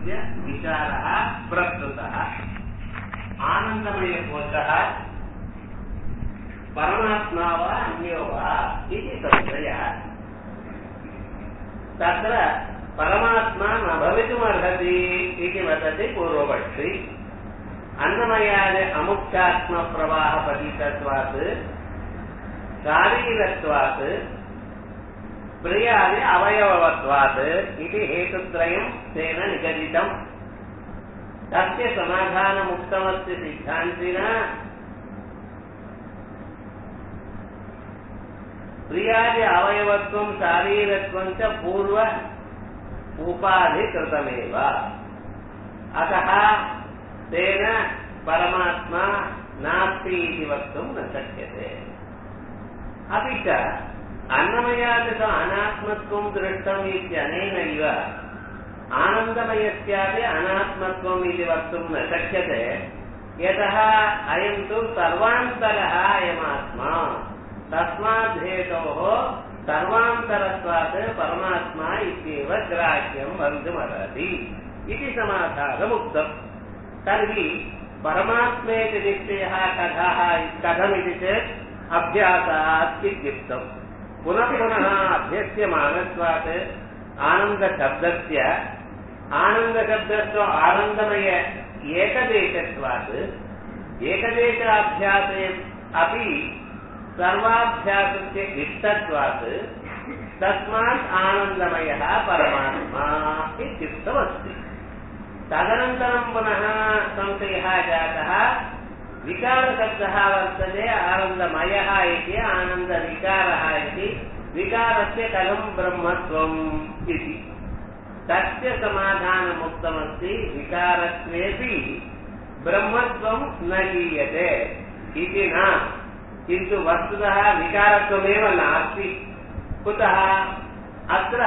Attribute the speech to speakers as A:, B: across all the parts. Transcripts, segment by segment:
A: हेतुत्वस्य विचारः प्रस्तुतः आनन्दमयकोशः परमात्मा वा अन्यो वा इति संशयः तत्र परमात्मा न भवितुमर्हति इति वदति पूर्वपक्षी अन्नमयादि अमुख्यात्मप्रवाहपतितत्वात् शारीरत्वात् प्रियादि अवयवत्वात् इति हेतुत्रयम् तेन निगदितम् तस्य समाधानमुक्तमस्ति सिद्धान्तिना प्रियादि अवयवत्वं शारीरत्वं च पूर्व उपाधिकृतमेव अतः तेन परमात्मा नास्ति इति वक्तुं न शक्यते अपि च अन्नमयादिक अनात्मत्वं दृष्टम् इत्यनेनैव आनन्दमयस्यापि अनात्मत्वम् इति वक्तुं न शक्यते यतः अयं तु सर्वान्तरः अयमात्मा तस्मात् हेतोः सर्वान्तरत्वात् परमात्मा इत्येव ग्राह्यं भवितुमर्हति इति समाधानमुक्तम् तर्हि परमात्मेति निश्चयः कथः कथमिति चेत् अभ्यासात् इत्युक्तम् पुनः पुनः अभ्यस्यमानत्वात् आनन्दशब्दस्य आनन्दशब्दस्य आनन्दमय एकदेशत्वात् एकदेशाभ्यासे अपि सर्वाभ्यासस्य इष्टत्वात् तस्मात् आनन्दमयः परमात्मा इत्युक्तमस्ति तदनन्तरं पुनः संशयः जातः विकारशब्दः वर्तते आनन्दमयः इति आनन्दविकारः इति विकारस्य कथं ब्रह्मत्वम् इति तस्य समाधानमुक्तमस्ति विकारत्वेपि ब्रह्मत्वं न गीयते इति न किन्तु वस्तुतः विकारत्वमेव नास्ति कुतः अत्र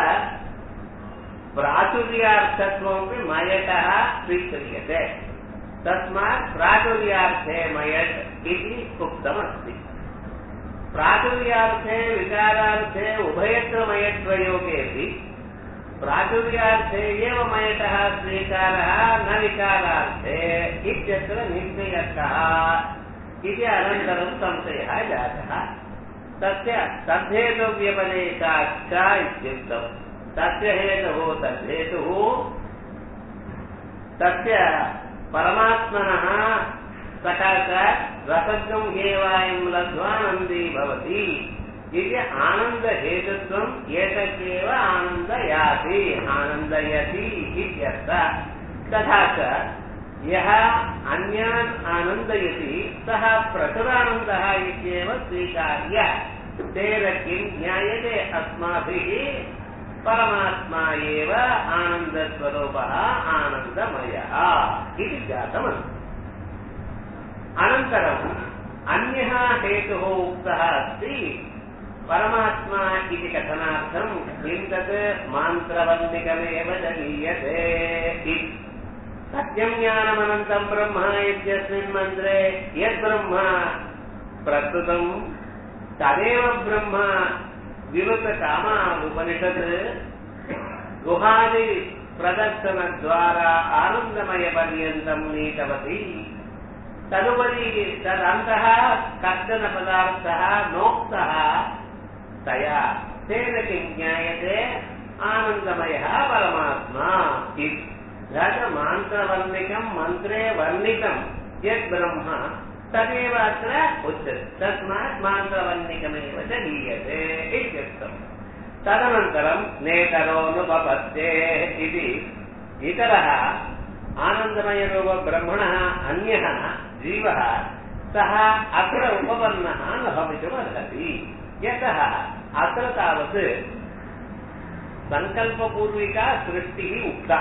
A: प्राचुर्यार्थत्वमपि मयटः स्वीक्रियते तस्मात् प्राचुर्यार्थे मयट् इति उक्तमस्ति प्राचुर्यार्थे विकारार्थे उभयत्र मयत्वयोगेऽपि प्राचुर्यार्थे एव मयटः स्वीकारः न विकारार्थे इत्यत्र निश्चयः इति अनन्तरं संशयः जातः तस्य तद्धेतुव्यपदेशाच्च इत्युक्तम् तस्य हेतुः तद्धेतुः तस्य परमात्मनः सकाशात् रसज्ञं हेवायं लब्ध्वा नन्दी भवति इति आनन्दहेतुत्वम् एतदेव आनन्दयाति आनन्दयति इत्यर्थः तथा च यः अन्यान् आनन्दयति सः प्रचुरानन्दः इत्येव स्वीकार्य तेन किं ज्ञायते अस्माभिः परमात्मा एव आनन्दस्वरूपः आनन्दमयः इति जातमस्ति अनन्तरम् अन्यः हेतुः उक्तः अस्ति परमात्मा इति कथनार्थं किं तत् मान्त्रवन्दिकमेव दलीयते इति सत्यं ज्ञानमनन्तं ब्रह्म इत्यस्मिन् मन्त्रे यद्ब्रह्म प्रस्तुतं तदेव ब्रह्म विवृतकामा उपनिषत् गुहादि प्रदर्शनद्वारा आनन्दमयपर्यन्तं नीतवती तदुपरि तदन्तः कश्चन पदार्थः नोक्तः तया तेन किं ज्ञायते आनन्दमयः परमात्मा इति मान्त्रवर्णिकं मन्त्रे वर्णितं यद् ब्रह्म तदेव अत्र उच्यते तस्मात् मान्त्रवर्णिकमेव च गीयते इत्युक्तम् तदनन्तरं नेतरोऽनुपपत्ते इति इतरः आनन्दमयरूपब्रह्मणः अन्यः जीवः सः अत्र उपपन्नः न भवितुमर्हति यतः अत्र तावत् सङ्कल्पपूर्विका सृष्टिः उक्ता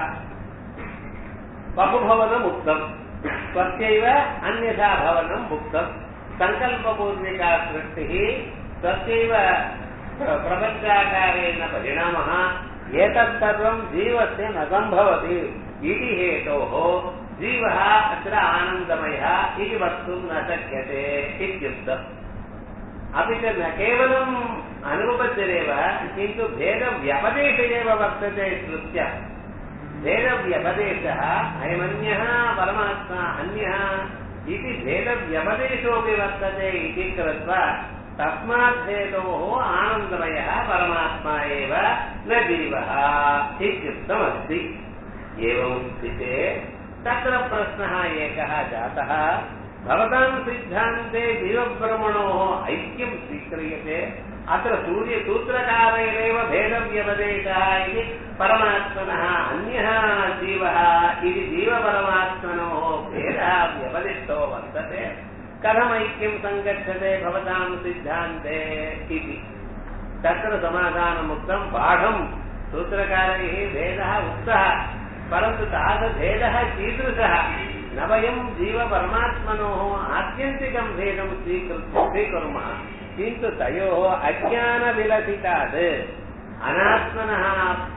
A: बहुभवनम् उक्तम् स्वस्यैव अन्यथा भवनम् उक्तम् सङ्कल्पपूर्विका सृष्टिः स्वस्यैव प्रपञ्चाकारेण परिणामः एतत् सर्वं जीवस्य न सम्भवति इति हेतोः जीवः अत्र आनन्दमयः इति वक्तुं न शक्यते इत्युक्तम् अपि च न केवलम् अनुपपत्तिरेव किन्तु भेदव्यपदेश एव वर्तते श्रुत्य भेदव्यपदेशः अयमन्यः परमात्मा अन्यः इति भेदव्यपदेशोऽपि वर्तते इति कृत्वा तस्मात् हेतोः आनन्दमयः परमात्मा एव न जीवः इत्युक्तमस्ति एवं स्थिते तत्र प्रश्नः एकः जातः भवतां सिद्धान्ते जीवब्रह्मणोः ऐक्यं स्वीक्रियते अत्र सूर्यसूत्रकारेणेव भेदव्यपदेशः इति परमात्मनः अन्यः जीवः इति जीवपरमात्मनोः भेदः व्यपदिष्टो वर्तते कथमैक्यं सङ्गच्छते भवतां सिद्धान्ते इति तत्र समाधानमुक्तं बाढं सूत्रकारैः भेदः उक्तः परन्तु तादृभेदः कीदृशः न वयं जीवपरमात्मनोः आत्यन्तिकं भेदं स्वीकृत्य स्वीकुर्मः किन्तु तयोः अज्ञानविलसितात् अनात्मनः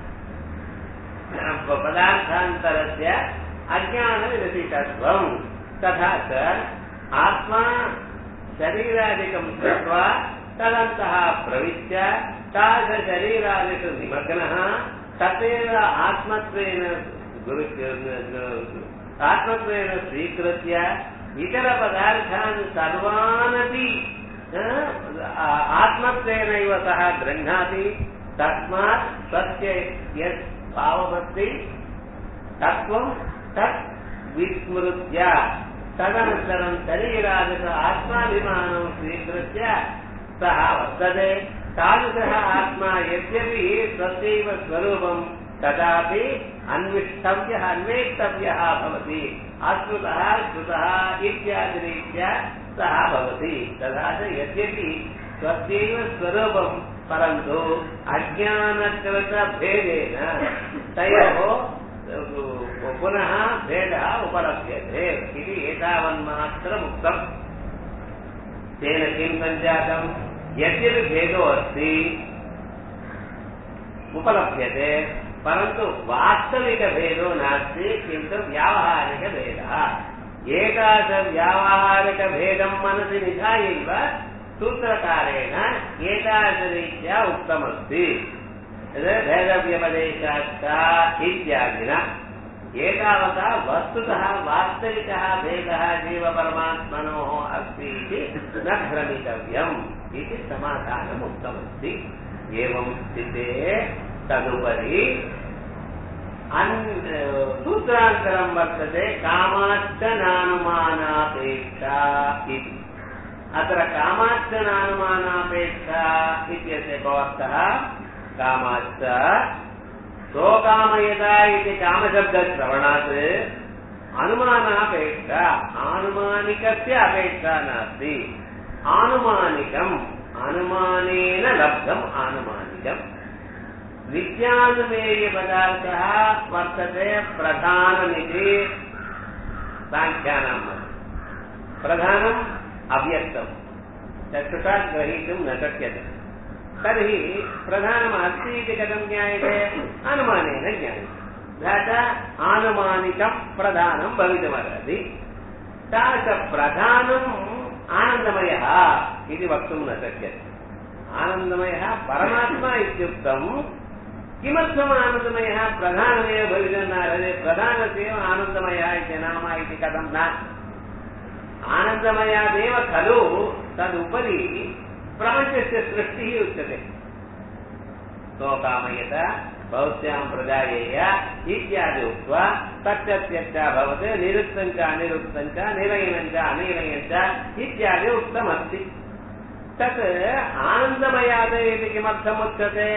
A: पदार्थान्तरस्य अज्ञानविलसितत्वं तथा च आत्मा शरीरादिकं कृत्वा तदन्तः प्रविश्य तादृशरीरादिषु निमग्नः तदेव आत्मत्वेन आत्मत्वेन स्वीकृत्य इतरपदार्थान् सर्वानपि आत्मत्वेनैव सः गृह्णाति तस्मात् स्वस्य यत् भावमस्ति तत्त्वं तत् विस्मृत्य तदनन्तरं शरीरादिक आत्माभिमानं स्वीकृत्य सः वर्तते तादृशः आत्मा यद्यपि स्वस्यैव स्वरूपं तदापि अन्विष्टव्यः अन्वेष्टव्यः भवति अश्रुतः श्रुतः इत्यादिरीत्या सः भवति तथा च यद्यपि स्वस्यैव स्वरूपं परन्तु अज्ञानकृतभेदेन तयोः पुनः भेदः उपलभ्यते इति एतावन्मात्रमुक्तम् तेन किं सञ्जातम् यद्यपि भेदो अस्ति उपलभ्यते परन्तु वास्तविकभेदो नास्ति किन्तु व्यावहारिकभेदः एकादशव्यावहारिकभेदं मनसि निधायैव सूत्रकारेण एतादृशरीत्या उक्तमस्ति भेदव्यपदेशाश्च इत्यादिना एतावता वस्तुतः वास्तविकः भेदः जीवपरमात्मनोः अस्ति इति न भ्रमितव्यम् इति समाधानम् उक्तमस्ति एवं स्थिते तदुपरि सूत्रान्तरं वर्तते कामाश्च नानुमानापेक्षा इति अत्र कामाश्च नानुमानापेक्षा इत्यस्य भवन्तः कामाश्च सोकामयता इति कामशब्दश्रवणात् अनुमानापेक्षा आनुमानिकस्य अपेक्षा नास्ति आनुमानिकम् अनुमानेन लब्धम् आनुमानिकम् नित्यानुमेयपदार्थः वर्तते प्रधानमिति साङ्ख्यानां प्रधानम् अव्यक्तम् चक्षुषा ग्रहीतुं न शक्यते तर्हि प्रधानमस्ति इति कथं ज्ञायते अनुमानेन ज्ञायते तथा आनुमानिकं प्रधानं भवितुमर्हति तादृशप्रधानम् आनन्दमयः इति वक्तुं न शक्यते आनन्दमयः परमात्मा इत्युक्तं किमर्थम् आनन्दमयः प्रधानमेव भवितुमर्हति प्रधानस्यैव आनन्दमयः इति नाम इति कथं न आनन्दमयादेव खलु तदुपरि प्रपञ्चस्य सृष्टिः उच्यते सोकामयत भवत्यां प्रजायेय इत्यादि उक्त्वा तच्चत्यच्च भवत् निरुक्तं च अनिरुक्तं च निरयनं च अनिरयं च इत्यादि उक्तमस्ति तत् आनन्दमयाद इति किमर्थम् उच्यते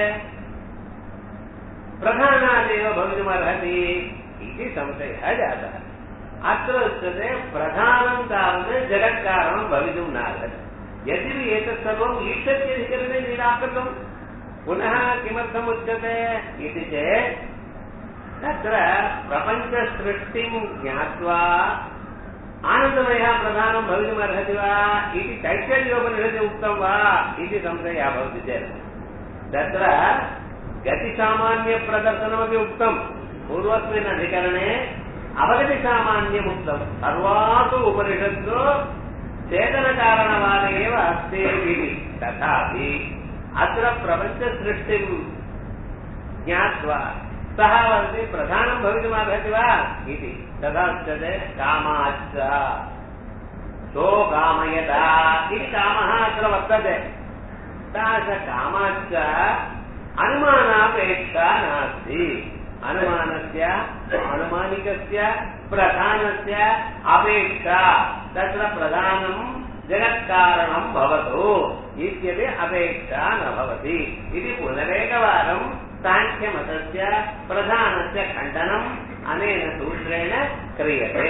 A: प्रधानादेव भवितुमर्हति इति संशयः जातः अत्र उच्यते प्रधानं तावत् जगत्कारणं भवितुं नार्हति यदि एतत् सर्वम् ईश्वर्यधिकरणे निराकृतम् पुनः किमर्थम् उच्यते इति चेत् तत्र प्रपञ्चसृष्टिं ज्ञात्वा आनन्दमयः प्रधानं भवितुमर्हति वा इति तैतर्योपनिषदि उक्तं वा इति संशयः भवति चेत् तत्र गतिसामान्यप्रदर्शनमपि उक्तं पूर्वस्मिन् अधिकरणे अवगतिसामान्यम् उक्तं सर्वासु उपनिषत्सु चेतनकारणवाद एव अस्ति इति तथापि अत्र प्रपञ्चसृष्टिं ज्ञात्वा सः वदति प्रधानं भवितुमर्हति वा इति तथा उच्यते कामाच्च सो कामयता इति कामः अत्र वर्तते तादृशकामाच्च अनुमानापेक्षा नास्ति अनुमानस्य अनुमानिकस्य प्रधानस्य अपेक्षा तत्र प्रधानं जगत्कारणं भवतु इत्यपि अपेक्षा न भवति इति पुनरेकवारं साङ्ख्यमतस्य प्रधानस्य खण्डनम् अनेन सूत्रेण क्रियते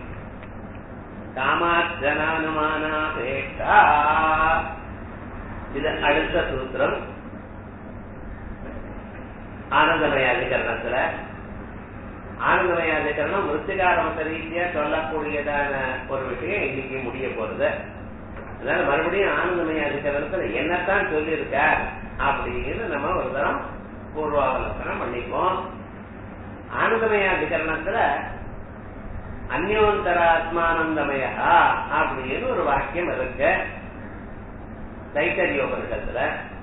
A: कामार्जनानुमानापेक्षा இது அடுத்த சூத்திரம் ஆனந்தமயாதிகரணத்துல ஆனந்தமயாதிகரணம் விருத்திகாரமத்த ரீதியா சொல்லக்கூடியதான ஒரு விஷயம் இன்னைக்கு முடிய போறது அதனால மறுபடியும் ஆனந்தமயாதிகரணத்துல என்னத்தான் சொல்லியிருக்கார் அப்படின்னு நம்ம ஒரு தரம் பூர்வாவலோசனம் பண்ணிப்போம் ஆனந்தமயாதிகரணத்துல அந்யோந்தராத்மானந்தமயா அப்படின்னு ஒரு வாக்கியம் இருக்கு தைத்தரியோபனிஷத்துல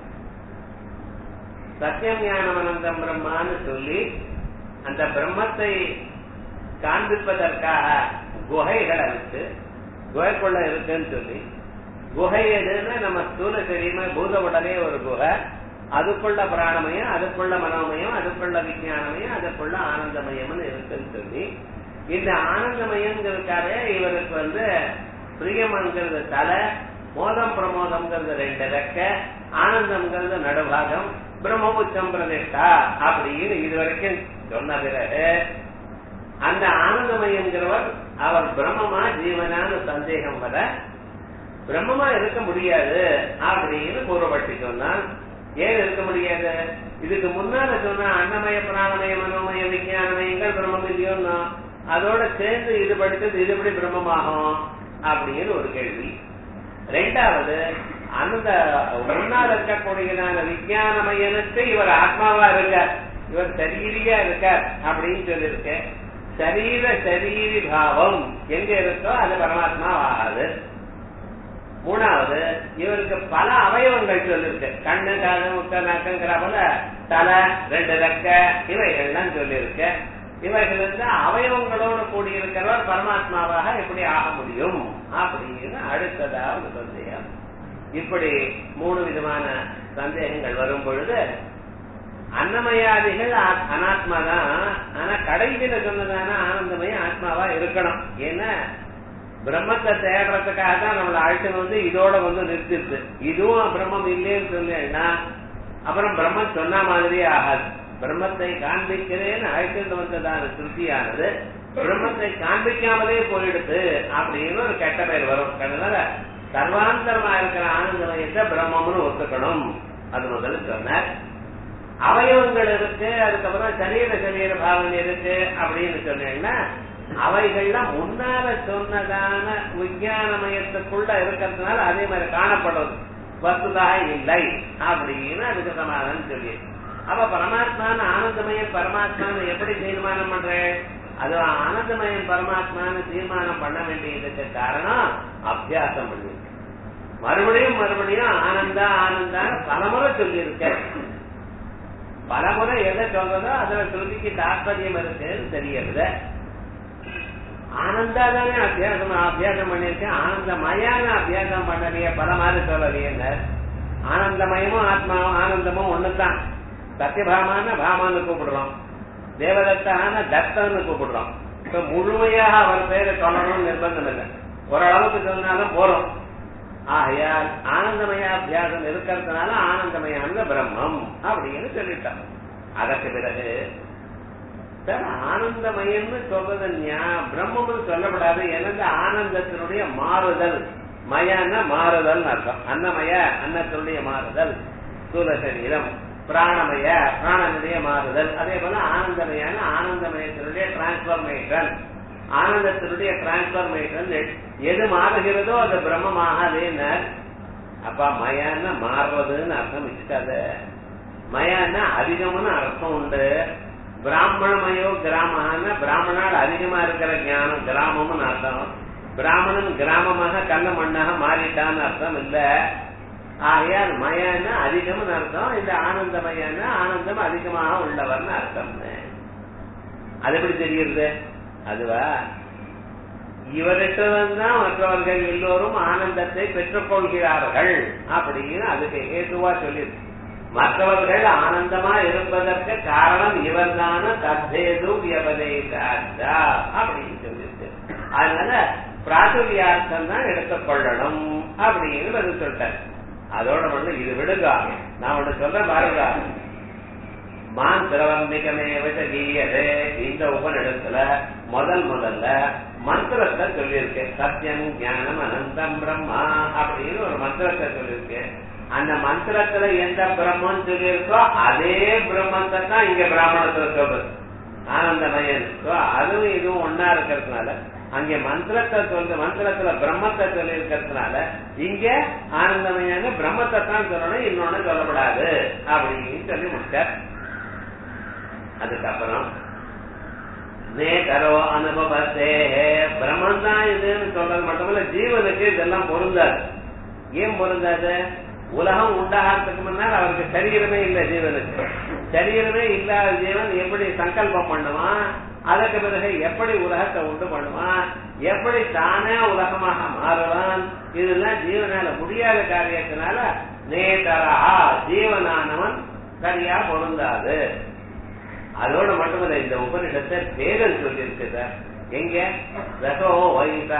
A: சத்தியம் ஞானம் அனந்தம் பிரம்மான்னு சொல்லி அந்த பிரம்மத்தை காண்பிப்பதற்காக குகைகளை வச்சு குகைக்குள்ள இருக்குன்னு சொல்லி குகை எதுன்னு நம்ம ஸ்தூல தெரியுமா பூத உடலே ஒரு குகை அதுக்குள்ள பிராணமயம் அதுக்குள்ள மனோமயம் அதுக்குள்ள விஞ்ஞானமயம் அதுக்குள்ள ஆனந்தமயம்னு இருக்குன்னு சொல்லி இந்த ஆனந்தமயம்ங்கிறதுக்காக இவருக்கு வந்து பிரியமங்கிறது தலை மோதம் பிரமோதம்ங்கிறது ரெண்டு ரெக்க ஆனந்தம்ங்கிறது நடுபாகம் பிரம்மபுச்சம் பிரதிஷ்டா அப்படின்னு இது வரைக்கும் சொன்ன பிறகு அந்த ஆனந்தமயங்கிறவர் அவர் பிரம்மமா ஜீவனான்னு சந்தேகம் வர பிரம்மமா இருக்க முடியாது அப்படின்னு கூறப்பட்டு சொன்னான் ஏன் இருக்க முடியாது இதுக்கு முன்னால சொன்ன அன்னமய பிராணமய மனோமய விஞ்ஞானமயங்கள் பிரம்மம் இல்லையோன்னா அதோட சேர்ந்து இது படித்தது இது எப்படி பிரம்மமாகும் அப்படின்னு ஒரு கேள்வி ரெண்டாவது அந்த முன்னால் இருக்கக்கூடியதான விஞ்ஞானமயனுக்கு இவர் ஆத்மாவா இருக்கார் இவர் சரீரியா இருக்கார் அப்படின்னு சொல்லியிருக்கேன் சரீர சரீரி பாவம் எங்க இருக்கோ அது பரமாத்மா ஆகாது மூணாவது இவருக்கு பல அவயவங்கள் சொல்லிருக்கு கண்ணு காது முக்க நக்கங்கிற போல தலை ரெண்டு ரெக்க இவைகள்லாம் சொல்லியிருக்கு இவைகள் வந்து அவயவங்களோடு கூடியிருக்கிறவர் பரமாத்மாவாக எப்படி ஆக முடியும் அப்படின்னு அடுத்ததாவது சந்தேகம் இப்படி மூணு விதமான சந்தேகங்கள் வரும் பொழுது அன்னமயாதிகள் அனாத்மா தான் ஆனா கடைசியில சொன்னதான ஆனந்தமயம் ஆத்மாவா இருக்கணும் ஏன்னா பிரம்மத்தை தேடுறதுக்காக தான் நம்மளை அழைச்சது வந்து இதோட வந்து நிறுத்திடுது இதுவும் பிரம்மம் இல்லைன்னு சொன்னா அப்புறம் பிரம்மம் சொன்ன மாதிரியே ஆகாது பிரம்மத்தை காண்பிக்கிறேன்னு அழைச்சிட்டு வந்ததான திருப்தியானது பிரம்மத்தை காண்பிக்காமலே போயிடுது அப்படின்னு ஒரு கெட்ட பேர் வரும் அதனால சர்வாந்தரமா இருக்கிற ஆனந்தமயத்தை பிரம்மம்னு ஒத்துக்கணும் அது முதல்ல சொன்னார் அவயவங்கள் இருக்கு அதுக்கப்புறம் சரீர சரீர பாவனை இருக்கு அப்படின்னு சொன்னீங்கன்னா அவைகள்லாம் முன்னால சொன்னதான விஞ்ஞானமயத்துக்குள்ள இருக்கிறதுனால அதே மாதிரி காணப்படுறது வசுதாக இல்லை அப்படின்னு அதுக்கு சமாதானம் சொல்லி அப்ப பரமாத்மான ஆனந்தமயம் பரமாத்மான்னு எப்படி தீர்மானம் பண்றேன் அது ஆனந்தமயம் பரமாத்மான்னு தீர்மானம் பண்ண வேண்டியதுக்கு காரணம் அபியாசம் பண்ணி மறுபடியும் மறுபடியும் ஆனந்தா ஆனந்தான்னு பலமுறை சொல்லி இருக்க பலமுறை எதை சொல்றதோ அதுல சொல்லிக்கு தாற்பயம் இருக்குன்னு தெரியறது ஆனந்தா தானே அபியாசம் அபியாசம் பண்ணிருக்கேன் ஆனந்தமயான அபியாசம் பண்ணலையே பல மாதிரி சொல்லலையே ஆனந்தமயமும் ஆத்மாவும் ஆனந்தமும் ஒண்ணுதான் சத்தியபாமான பாமான்னு கூப்பிடுறோம் தேவதத்தான தத்தன்னு கூப்பிடுறோம் இப்ப முழுமையாக அவர் பேரை சொல்லணும்னு நிர்பந்தம் இல்லை ஓரளவுக்கு சொன்னாலும் போறோம் ஆகையால் ஆனந்தமய அபியாசம் இருக்கிறதுனால ஆனந்தமயான பிரம்மம் அப்படின்னு சொல்லிட்டான் அதற்கு பிறகு சார் ஆனந்தமயம்னு சொல்றது பிரம்மம்னு சொல்லப்படாது எனது ஆனந்தத்தினுடைய மாறுதல் மயன்னா மாறுதல் அர்த்தம் அன்னமய அன்னத்தினுடைய மாறுதல் ஸ்தூல சரீரம் பிராணமய பிராணனுடைய மாறுதல் அதே போல ஆனந்தமயான ஆனந்தமயத்தினுடைய டிரான்ஸ்பர்மேஷன் ஆனந்தத்தினுடைய டிரான்ஸ்பர்மேஷன் எது மாறுகிறதோ அது பிரம்மமாகாதேன்னு அப்ப மயான்னா மாறுறதுன்னு அர்த்தம் வச்சுக்காத மயான்னா அதிகம்னு அர்த்தம் உண்டு பிராமணமயோ கிராமன்னா பிராமணால் அதிகமா இருக்கிற ஞானம் கிராமம்னு அர்த்தம் பிராமணன் கிராமமாக கல்ல மண்ணாக மாறிட்டான்னு அர்த்தம் இல்ல ஆகையால் மயன்னா அதிகம்னு அர்த்தம் இந்த ஆனந்தமயன்னா ஆனந்தம் அதிகமாக உள்ளவர்னு அர்த்தம் அது எப்படி தெரியுது அதுவா இவரிட்டதான் மற்றவர்கள் எல்லோரும் ஆனந்தத்தை பெற்றுக் கொள்கிறார்கள் அப்படின்னு அதுக்கு ஏதுவா சொல்லியிருக்கு மற்றவர்கள் ஆனந்தமா இருப்பதற்கு காரணம் இவர்தான தத்தேது வியபதேசாச்சா அப்படின்னு சொல்லியிருக்கு அதனால பிராச்சுரியார்த்தம் தான் எடுத்துக்கொள்ளணும் அப்படின்னு பதில் சொல்லிட்டார் அதோட வந்து இது விடுங்க நான் ஒண்ணு சொல்றேன் பாருங்க மான் திரவம்பிகமே கீயதே இந்த உபநிடத்துல முதல் முதல்ல மந்திரத்தை சொல்லியிருக்கேன் சத்தியம் ஞானம் அனந்தம் பிரம்மா அப்படின்னு ஒரு மந்திரத்தை சொல்லியிருக்கேன் அந்த மந்திரத்துல எந்த பிரம்மம் சொல்லியிருக்கோ அதே பிரம்மத்தை தான் இங்க பிராமணத்துல சொல்றது ஆனந்தமயன் அதுவும் இதுவும் ஒன்னா இருக்கிறதுனால அங்க மந்திரத்தை சொல்ற மந்திரத்துல பிரம்மத்தை சொல்லி இருக்கிறதுனால இங்க ஆனந்தமயான பிரம்மத்தை தான் சொல்லணும் இன்னொன்னு சொல்லப்படாது அப்படின்னு சொல்லி முடிச்சார் அதுக்கப்புறம் நேகரோ அனுபவத்தே பிரம்மன் தான் இதுன்னு சொல்றது மட்டுமல்ல ஜீவனுக்கு இதெல்லாம் பொருந்தாது ஏன் பொருந்தாது உலகம் உண்டாகிறதுக்கு முன்னால் அவருக்கு சரீரமே இல்லை ஜீவனுக்கு சரீரமே இல்லாத ஜீவன் எப்படி சங்கல்பம் பண்ணுவான் அதற்கு பிறகு எப்படி உலகத்தை உண்டு பண்ணுவான் எப்படி தானே உலகமாக மாறுவான் இதெல்லாம் ஜீவனால முடியாத காரியத்தினால நேதரா ஜீவனானவன் சரியா பொருந்தாது அதோட மட்டுமல்ல இந்த உபனிடத்தை பேரல் சொல்லியிருக்குத எங்க ரசோ வைதா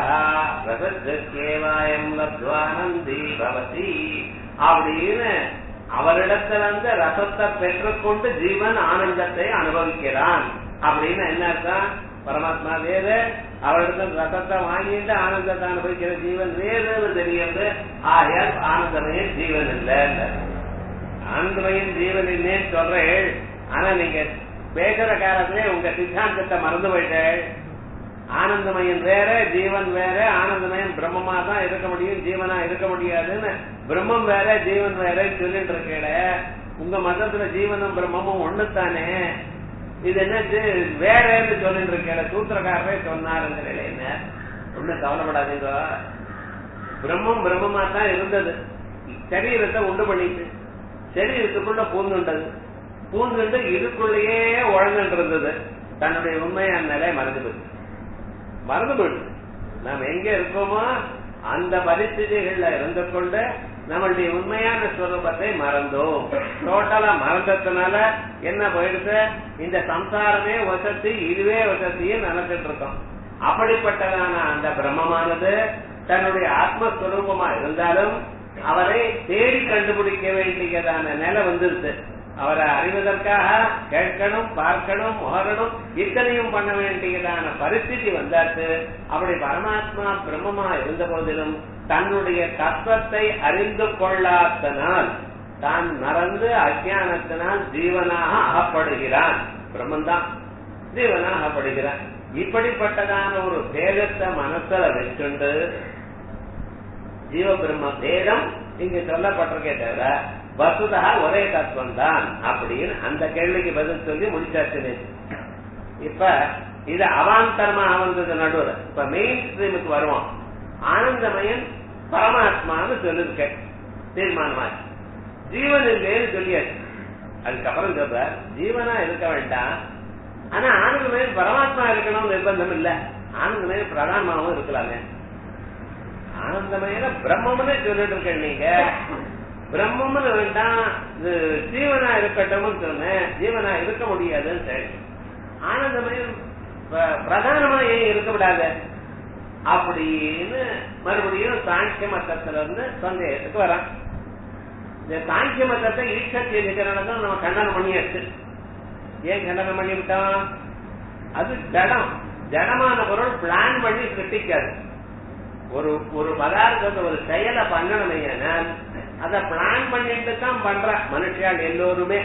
A: ரசேவாயம் லப்துவானந்தி பவதி அப்படின்னு அவரிடத்துல இருந்து ரசத்தை பெற்றுக்கொண்டு ஜீவன் ஆனந்தத்தை அனுபவிக்கிறான் அப்படின்னு என்ன அர்த்தம் பரமாத்மா வேறு அவரிடத்துல ரசத்தை வாங்கிட்டு ஆனந்தத்தை அனுபவிக்கிற ஜீவன் வேறுன்னு தெரியுது ஆகையால் ஆனந்தமயம் ஜீவன் இல்லை ஆனந்தமயம் ஜீவன் இல்லைன்னு சொல்றேன் ஆனா நீங்க பேசுற காலத்திலே உங்க சித்தாந்தத்தை மறந்து போயிட்டேன் ஆனந்தமயம் வேற ஜீவன் வேற ஆனந்தமயம் பிரம்மமா தான் இருக்க முடியும் ஜீவனா இருக்க முடியாதுன்னு பிரம்மம் வேற ஜீவன் வேற சொல்லிட்டு இருக்கேட உங்க மதத்துல ஜீவனும் பிரம்மமும் ஒண்ணுத்தானே இது என்ன வேறன்னு சொல்லிட்டு இருக்கேட சூத்திரக்காரரே சொன்னாருங்கிற என்ன ஒண்ணு கவலைப்படாதீங்க பிரம்மம் பிரம்மமா தான் இருந்தது சரீரத்தை உண்டு பண்ணிட்டு சரீரத்துக்குள்ள பூந்துண்டது பூந்துண்டு இதுக்குள்ளேயே உழந்துட்டு இருந்தது தன்னுடைய உண்மையான நிலை மறந்து போச்சு மறந்து போயிடுது நாம் எங்க இருக்கோமோ அந்த பரிஸ்திதிகள்ல இருந்து கொண்டு நம்மளுடைய உண்மையான ஸ்வரூபத்தை மறந்தோம் டோட்டலா மறந்ததுனால என்ன போயிடுது இந்த சம்சாரமே வசதி இதுவே வசதியும் நினைச்சிட்டு இருக்கோம் அப்படிப்பட்டதான அந்த பிரம்மமானது தன்னுடைய ஆத்மஸ்வரூபமா இருந்தாலும் அவரை தேடி கண்டுபிடிக்க வேண்டியதான நிலை வந்துருது அவரை அறிவதற்காக கேட்கணும் பார்க்கணும் முகரணும் இத்தனையும் பண்ண வேண்டியதான பரிஸ்திதி வந்தாச்சு அப்படி பரமாத்மா பிரம்மமா இருந்த போதிலும் தன்னுடைய தத்துவத்தை அறிந்து கொள்ளாதனால் தான் மறந்து அஜானத்தினால் ஜீவனாக அகப்படுகிறான் பிரம்மந்தான் ஜீவனாக அகப்படுகிறான் இப்படிப்பட்டதான ஒரு பேதத்தை மனசுல வச்சுண்டு ஜீவ பிரம்ம பேதம் இங்க சொல்லப்பட்டிருக்கே தவிர வசுதா ஒரே தத்துவம் தான் அப்படின்னு அந்த கேள்விக்கு பதில் சொல்லி முடிச்சாச்சு இப்ப இது அவாந்தரமா வந்தது நடுவில் இப்ப மெயின் ஸ்ட்ரீமுக்கு வருவோம் ஆனந்தமயன் பரமாத்மான்னு சொல்லிருக்க தீர்மானமாச்சு ஜீவன் இல்லைன்னு சொல்லியாச்சு அதுக்கப்புறம் சொல்ற ஜீவனா இருக்க வேண்டாம் ஆனா ஆனந்தமயன் பரமாத்மா இருக்கணும் நிர்பந்தம் இல்ல ஆனந்தமயன் பிரதானமாவும் இருக்கலாங்க ஆனந்தமயன பிரம்மம்னு சொல்லிட்டு இருக்க நீங்க பிரம்மம்னு வேண்டாம் இது ஜீவனா இருக்கட்டும் சொன்னேன் ஜீவனா இருக்க முடியாதுன்னு சரி ஆனந்தமயம் பிரதானமா ஏன் இருக்க விடாத அப்படின்னு மறுபடியும் சாங்கிய மத்தத்துல இருந்து சந்தேகத்துக்கு வரான் இந்த சாங்கிய மத்தத்தை ஈட்சத்திய நிகரணம் தான் நம்ம கண்டனம் பண்ணியாச்சு ஏன் கண்டனம் பண்ணி விட்டோம் அது ஜடம் ஜடமான பொருள் பிளான் பண்ணி கிருட்டிக்காது ஒரு ஒரு பதார்த்தத்தை ஒரு செயலை பண்ணணுமே அத பிளான் பண்ணிட்டு தான் பண்ற மனுஷியால் எல்லோருமே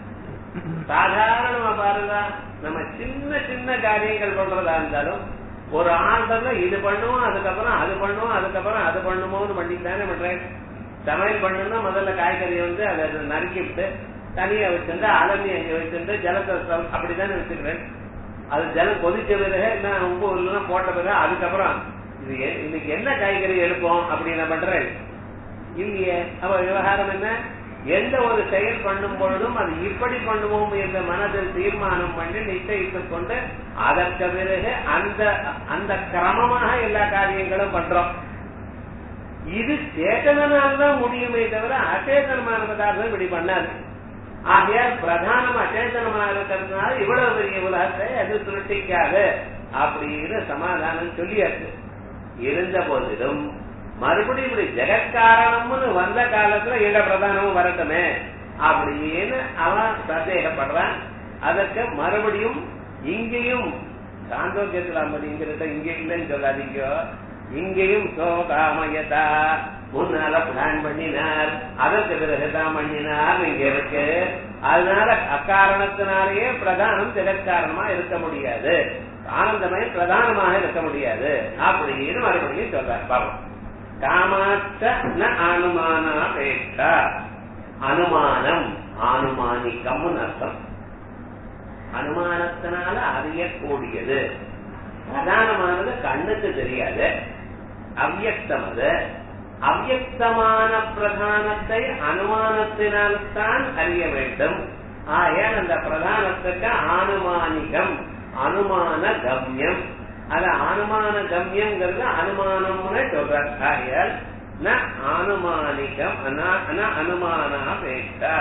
A: சாதாரணமா பாருங்க நம்ம சின்ன சின்ன காரியங்கள் பண்றதா இருந்தாலும் ஒரு ஆண்டர்ல இது பண்ணுவோம் அதுக்கப்புறம் அது பண்ணுவோம் அதுக்கப்புறம் அது பண்ணுமோன்னு பண்ணிட்டு தானே பண்றேன் சமையல் பண்ணணும்னா முதல்ல காய்கறி வந்து அதை நறுக்கி விட்டு தனியா வச்சிருந்து அலமி அங்க வச்சிருந்து ஜலத்தை அப்படித்தானே வச்சுக்கிறேன் அது ஜலம் கொதிச்ச பிறகு நான் உப்பு இல்லைன்னா போட்ட பிறகு அதுக்கப்புறம் இது இன்னைக்கு என்ன காய்கறி எடுப்போம் அப்படி நான் பண்றேன் இல்லையே அப்ப விவகாரம் என்ன எந்த ஒரு செயல் பண்ணும் பொழுதும் அது இப்படி பண்ணுவோம் என்ற மனதில் தீர்மானம் பண்ணி நிச்சயித்துக் கொண்டு அதற்கு பிறகு அந்த அந்த கிரமமாக எல்லா காரியங்களும் பண்றோம் இது சேத்தனால் தான் முடியுமே தவிர அச்சேதனமான பதார்த்தம் இப்படி பண்ணாது ஆகையால் பிரதானம் அச்சேதனமாக இருக்கிறதுனால இவ்வளவு பெரிய உலகத்தை அது சுருட்டிக்காது அப்படின்னு சமாதானம் சொல்லியாச்சு இருந்த போதிலும் மறுபடியும் இப்படி ஜெகத்காரணம்னு வந்த காலத்துல இட பிரதானமும் வரட்டுமே அப்படின்னு அவன் சந்தேகப்படுறான் அதற்கு மறுபடியும் இங்கேயும் சாந்தோக்கியத்துல ஐம்பது இங்க இருக்க இங்க இல்லைன்னு சொல்லாதீங்க இங்கேயும் சோகாமயதா முன்னால பிளான் பண்ணினார் அதற்கு பிறகுதான் பண்ணினார் இங்க இருக்கு அதனால அக்காரணத்தினாலேயே பிரதானம் ஜெகத்காரணமா இருக்க முடியாது ஆனந்தமயம் பிரதானமாக இருக்க முடியாது அப்படின்னு மறுபடியும் சொல்றார் பாவம் காமாச்ச ந அனுமானாபேட்சா அனுமானம் ஆனுமானிக்கம்னு அர்த்தம் அனுமானத்தினால அறியக்கூடியது பிரதானமானது கண்ணுக்கு தெரியாது அவ்யக்தம் அது அவ்யக்தமான பிரதானத்தை அனுமானத்தினால் தான் அறிய வேண்டும் ஆகையால் அந்த பிரதானத்துக்கு ஆனுமானிகம் அனுமான கம்யம் அது அனுமான கம்யம்ங்கிறது அனுமானம்னு சொல்றார் ஆகையால் ந ஆனுமானிகம் அனுமானாபேட்சா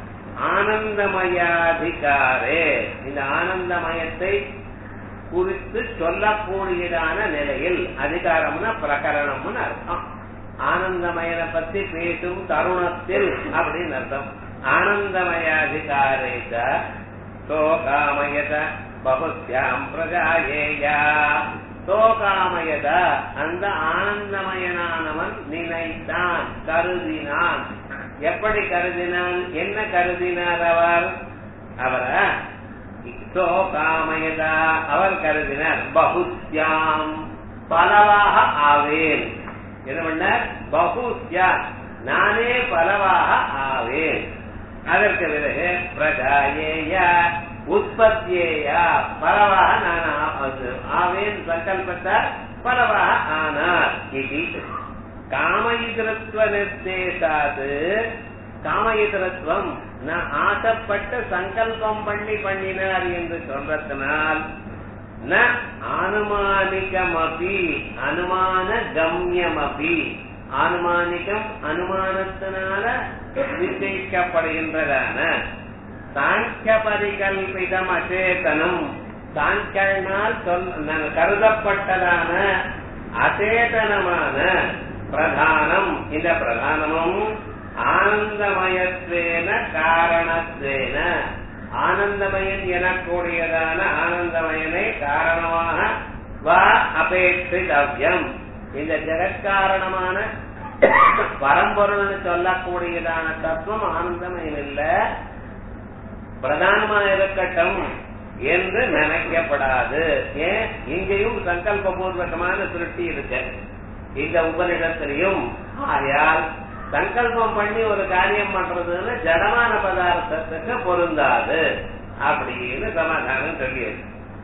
A: ஆனந்தமயாதிகாரே இந்த ஆனந்தமயத்தை குறித்து சொல்லக்கூடியதான நிலையில் அதிகாரம்னா பிரகரணம்னு அர்த்தம் ஆனந்தமயனை பத்தி பேசும் தருணத்தில் அப்படின்னு அர்த்தம் ஆனந்தமயாதிகாரேச்ச சோகாமயத பகுத்யாம் பிரஜாயேயா சோகாமயத அந்த ஆனந்தமயனானவன் நினைத்தான் கருதினான் எப்படி கருதினான் என்ன கருதினார் அவர் அவர சோகாமயதா அவர் கருதினார் பகுத்யாம் பலவாக ஆவேன் என்ன பண்ணார் பகுத்யா நானே பலவாக ஆவேன் அதற்கு பிறகு பிரஜாயேயா உற்பத்தியேயா பலவாக நான் ஆவேன் சங்கல்பத்தார் பலவாக ஆனார் இது காமயிதிரத்துவ நிர்தேசாது காமயிதிரத்துவம் நான் ஆசைப்பட்ட சங்கல்பம் பண்ணி பண்ணினார் என்று சொல்றதுனால் ந அனுமானிகமபி அனுமான கம்யமபி அனுமானிகம் அனுமானத்தினால நிச்சயிக்கப்படுகின்றதான சாங்கிய பரிகல்பிதம் அச்சேதனம் சாங்கியனால் சொல் கருதப்பட்டதான அச்சேதனமான பிரதானம் இந்த பிரதானமும் ஆனந்தமயத்வேன காரணத்வேன ஆனந்தமயன் எனக்கூடியதான ஆனந்தமயனை காரணமாக வா அபேட்சிதவ்யம் இந்த ஜெகத்காரணமான பரம்பொருள்னு சொல்லக்கூடியதான தத்துவம் ஆனந்தமயம் இல்ல பிரதானமா இருக்கட்டும் என்று நினைக்கப்படாது ஏன் இங்கேயும் சங்கல்ப பூர்வகமான திருஷ்டி இருக்கு இந்த உபனிடத்திலையும் ஆயால் சங்கல்பம் பண்ணி ஒரு காரியம் பண்றதுன்னு ஜடமான பதார்த்தத்துக்கு பொருந்தாது அப்படின்னு சமாதானம் சொல்லியது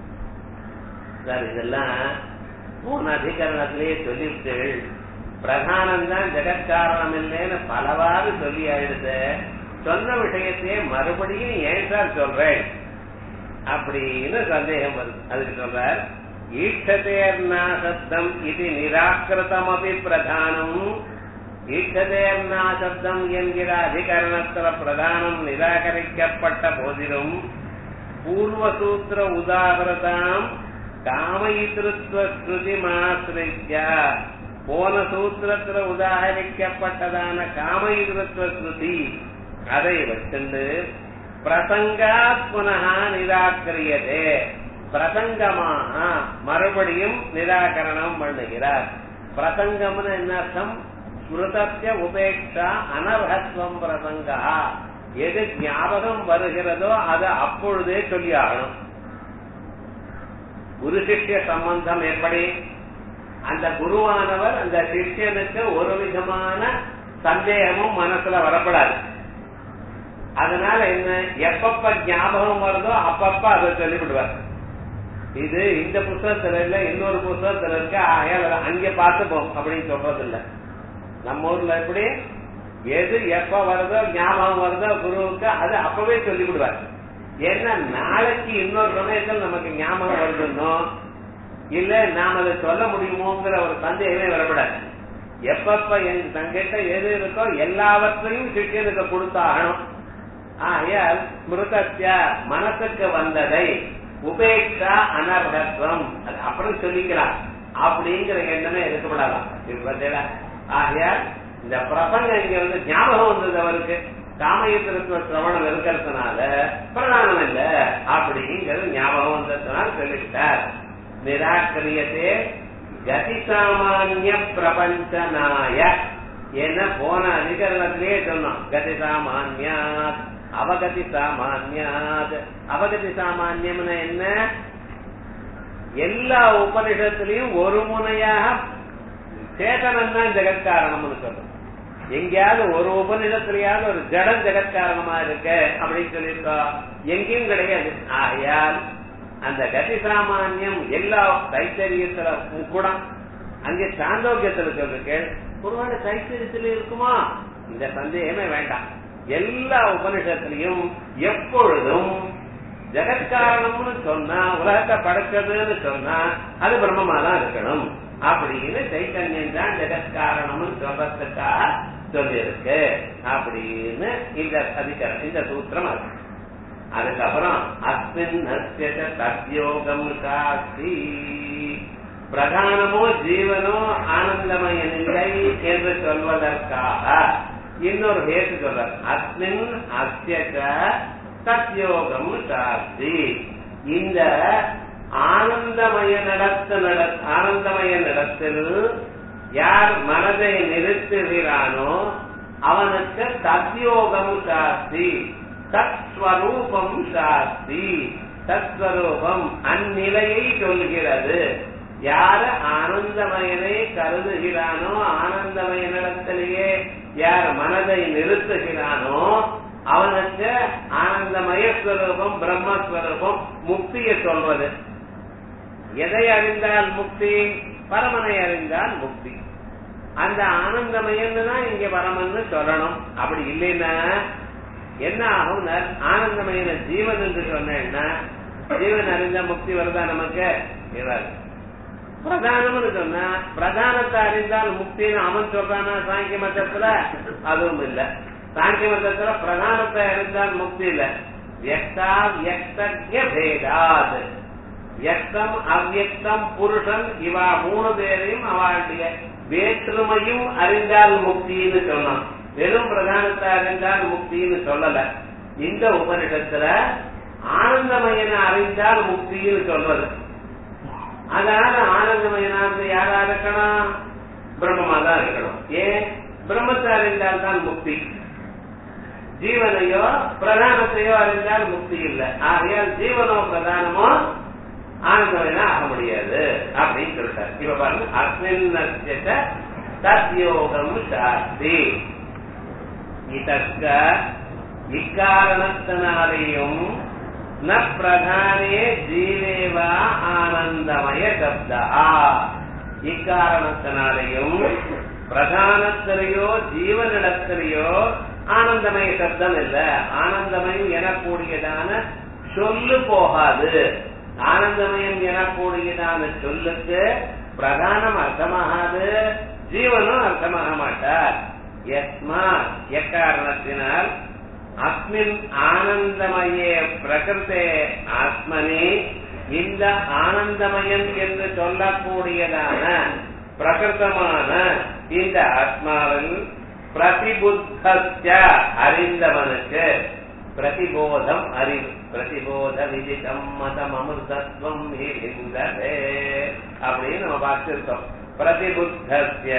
A: சார் இதெல்லாம் மூணு அதிகரணத்திலேயே சொல்லிட்டு பிரதானம் தான் ஜெகத்காரணம் இல்லைன்னு பலவாறு சொல்லி ஆயிடுது சொன்ன விஷயத்தையே மறுபடியும் ஏன் சார் சொல்றேன் அப்படின்னு சந்தேகம் வருது அதுக்கு சொல்றார் ஈட்சதேர்னா சப்தம் இது நிராகிருதமபி பிரதானம் ஈட்சதேர்னா சப்தம் என்கிற அதிகரணத்துல பிரதானம் நிராகரிக்கப்பட்ட போதிலும் பூர்வசூத்திர உதாகிருதாம் காமயித்திருத்துவ ஸ்ருதி மாசிரித்ய போன சூத்திரத்துல உதாகரிக்கப்பட்டதான காமயித்திருத்துவ ஸ்ருதி அதை வச்சுண்டு பிரசங்காத் புனகா நிராகரியதே பிரசங்கமாக மறுபடியும் நிராகரணம் பண்ணுகிறார் பிரசங்கம்னு என்ன அர்த்தம் ஸ்மிருதத்திய உபேட்சா அனர்ஹத்வம் பிரசங்கா எது ஞாபகம் வருகிறதோ அதை அப்பொழுதே சொல்லி ஆகணும் குரு சிஷ்ய சம்பந்தம் எப்படி அந்த குருவானவர் அந்த சிஷ்யனுக்கு ஒரு விதமான சந்தேகமும் மனசுல வரப்படாது அதனால என்ன எப்பப்ப ஞாபகம் வருதோ அப்பப்ப அதை சொல்லிவிடுவார் இது இந்த புத்தகத்துல இல்ல இன்னொரு புத்தகத்துல இருக்க ஆகையால் அங்க பார்த்துப்போம் அப்படின்னு சொல்றது இல்ல நம்ம ஊர்ல எப்படி எது எப்ப வருதோ ஞாபகம் வருதோ குருவுக்கு அது அப்பவே சொல்லி விடுவார் ஏன்னா நாளைக்கு இன்னொரு சமயத்தில் நமக்கு ஞாபகம் வருதுன்னோ இல்ல நாம அதை சொல்ல முடியுமோங்கிற ஒரு சந்தேகமே வரப்படாது எப்பப்ப என் தங்கிட்ட எது இருக்கோ எல்லாவற்றையும் சிஷியனுக்கு கொடுத்தாகணும் ஆகையால் ஸ்மிருதத்திய மனசுக்கு வந்ததை உபேட்சா அனர்ஹத்துவம் அது அப்புறம் சொல்லிக்கலாம் அப்படிங்கிற எண்ணமே இருக்கப்படாதான் இது பார்த்தீங்களா ஆகையால் இந்த பிரசங்கம் இங்க வந்து ஞாபகம் வந்தது அவருக்கு காமயத்திற்கு சிரவணம் இருக்கிறதுனால பிரதானம் இல்ல அப்படிங்கிறது ஞாபகம் வந்ததுனால சொல்லிவிட்டார் நிராகரியத்தே கதி சாமானிய பிரபஞ்சனாய என்ன போன அதிகரணத்திலேயே சொன்னோம் கதி சாமானியாத் அவகதி சாமானியாத் அவகதி சாமானியம்னா என்ன எல்லா உபனிஷத்திலையும் ஒரு முனையாக சேதனம் தான் ஜெகத்காரணம்னு சொல்றோம் எங்கேயாவது ஒரு உபநிடத்திலேயாவது ஒரு ஜடம் ஜெகத்காரணமா இருக்க அப்படின்னு சொல்லியிருக்கோம் எங்கேயும் கிடையாது ஆகையால் அந்த கதி சாமானியம் எல்லா தைத்தரியத்துல கூட அங்கே சாந்தோக்கியத்துல சொல்லிருக்கு ஒருவேளை தைத்தரியத்துல இருக்குமா இந்த சந்தேகமே வேண்டாம் எல்லா உபனிஷத்திலையும் எப்பொழுதும் ஜெகத்காரணம்னு சொன்னா உலகத்தை படைச்சதுன்னு சொன்னா அது பிரம்மமா தான் இருக்கணும் அப்படின்னு சைத்தன்யம் தான் ஜெகத்காரணம்னு சொல்றதுக்காக சொல்லியிருக்கு அப்படின்னு இந்த அதிகாரம் இந்த சூத்திரம் அது அதுக்கப்புறம் அஸ்மின் தத்யோகம் காசி பிரதானமோ ஜீவனோ ஆனந்தமய நிலை என்று சொல்வதற்காக இன்னொரு ஹேத்து சொல்றார் அஸ்மின் அஸ்யக சத்யோகம் சாஸ்தி இந்த ஆனந்தமய நடத்த நட ஆனந்தமய நடத்தில் யார் மனதை நிறுத்துகிறானோ அவனுக்கு சத்யோகம் சாஸ்தி தத்ஸ்வரூபம் சாஸ்தி தத்ஸ்வரூபம் அந்நிலையை சொல்கிறது யார் ஆனந்தமயனை கருதுகிறானோ ஆனந்தமய நடத்திலேயே யார் மனதை நிறுத்துகிறானோ அவனுக்கு ஆனந்தமய ஸ்வரூபம் பிரம்மஸ்வரூபம் முக்தியை சொல்வது எதை அறிந்தால் முக்தி பரமனை அறிந்தால் முக்தி அந்த ஆனந்தமயன்னு தான் இங்க பரமன்னு சொல்லணும் அப்படி இல்லைன்னா என்ன ஆகும் ஆனந்தமயன ஜீவன் என்று சொன்னா ஜீவன் அறிந்த முக்தி வருதா நமக்கு இராது பிரதானம்னு சொன்னா பிரதானத்தை அறிந்தால் முக்தின்னு அவன் சொல்றானா சாங்கிய மட்டத்துல அதுவும் இல்ல சாங்கிய மட்டத்துல பிரதானத்தை அறிந்தால் முக்தி இல்ல வியக்தா வியக்தஜ பேதாது வியக்தம் அவ்வியக்தம் புருஷன் இவா மூணு பேரையும் அவளுடைய வேற்றுமையும் அறிந்தால் முக்தின்னு சொன்னான் வெறும் பிரதானத்தை அறிந்தால் முக்தின்னு சொல்லல இந்த உபனிஷத்துல ஆனந்தமயனை அறிந்தால் முக்தின்னு சொல்றது அதனால ஆனந்தமயனாக யாரா இருக்கணும் பிரம்மமா தான் இருக்கணும் ஏன் பிரம்மத்தை அறிந்தால் தான் முக்தி ஜீவனையோ பிரதானத்தையோ அறிந்தால் முக்தி இல்லை ஆகையால் ஜீவனோ பிரதானமோ ஆனந்தமயனா ஆக முடியாது அப்படின்னு சொல்லிட்டார் இப்ப பாருங்க அஸ்மின் தத்யோகம் சாஸ்தி இதற்க இக்காரணத்தினாலேயும் ந பிரதானே ஜீவேவா ஆனந்தமய சப்தா இக்காரணத்தினாலேயும் பிரதானத்திலேயோ ஜீவனிடத்திலேயோ ஆனந்தமய சப்தம் இல்ல ஆனந்தமயம் எனக்கூடியதான சொல்லு போகாது ஆனந்தமயம் எனக்கூடியதான சொல்லுக்கு பிரதானம் அர்த்தமாகாது ஜீவனும் அர்த்தமாக மாட்டார் எஸ்மா எக்காரணத்தினால் அஸ்மின் ஆனந்தமயே பிரகிருத்தே ஆத்மனி இந்த ஆனந்தமயம் என்று சொல்லக்கூடியதான பிரகிருத்தமான இந்த ஆத்மாவில் பிரதிபுத்த அறிந்தவனுக்கு பிரதிபோதம் அறிவு பிரதிபோத விதிதம் மதம் அமிர்தத்வம் விந்ததே அப்படின்னு நம்ம பார்த்திருக்கோம் பிரதிபுத்திய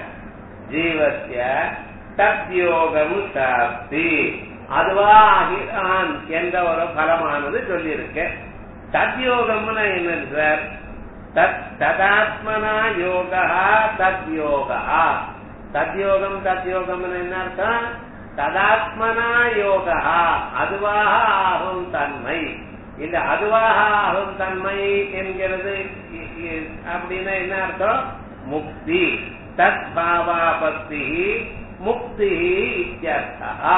A: ஜீவசிய தத்யோகம் சாஸ்தி அதுவாகிறான் என்ற ஒரு பலமானது சொல்லியிருக்கு தத்யோகம்னு என்னது சார் தத் ததாத்மனா யோகா தத்யோகா தத்யோகம் தத்யோகம் என்ன அர்த்தம் ததாத்மனா யோகா அதுவாக ஆகும் தன்மை இந்த அதுவாக ஆகும் தன்மை என்கிறது அப்படின்னா என்ன அர்த்தம் முக்தி தத் பாவாபத்தி முக்தி இத்தியர்த்தா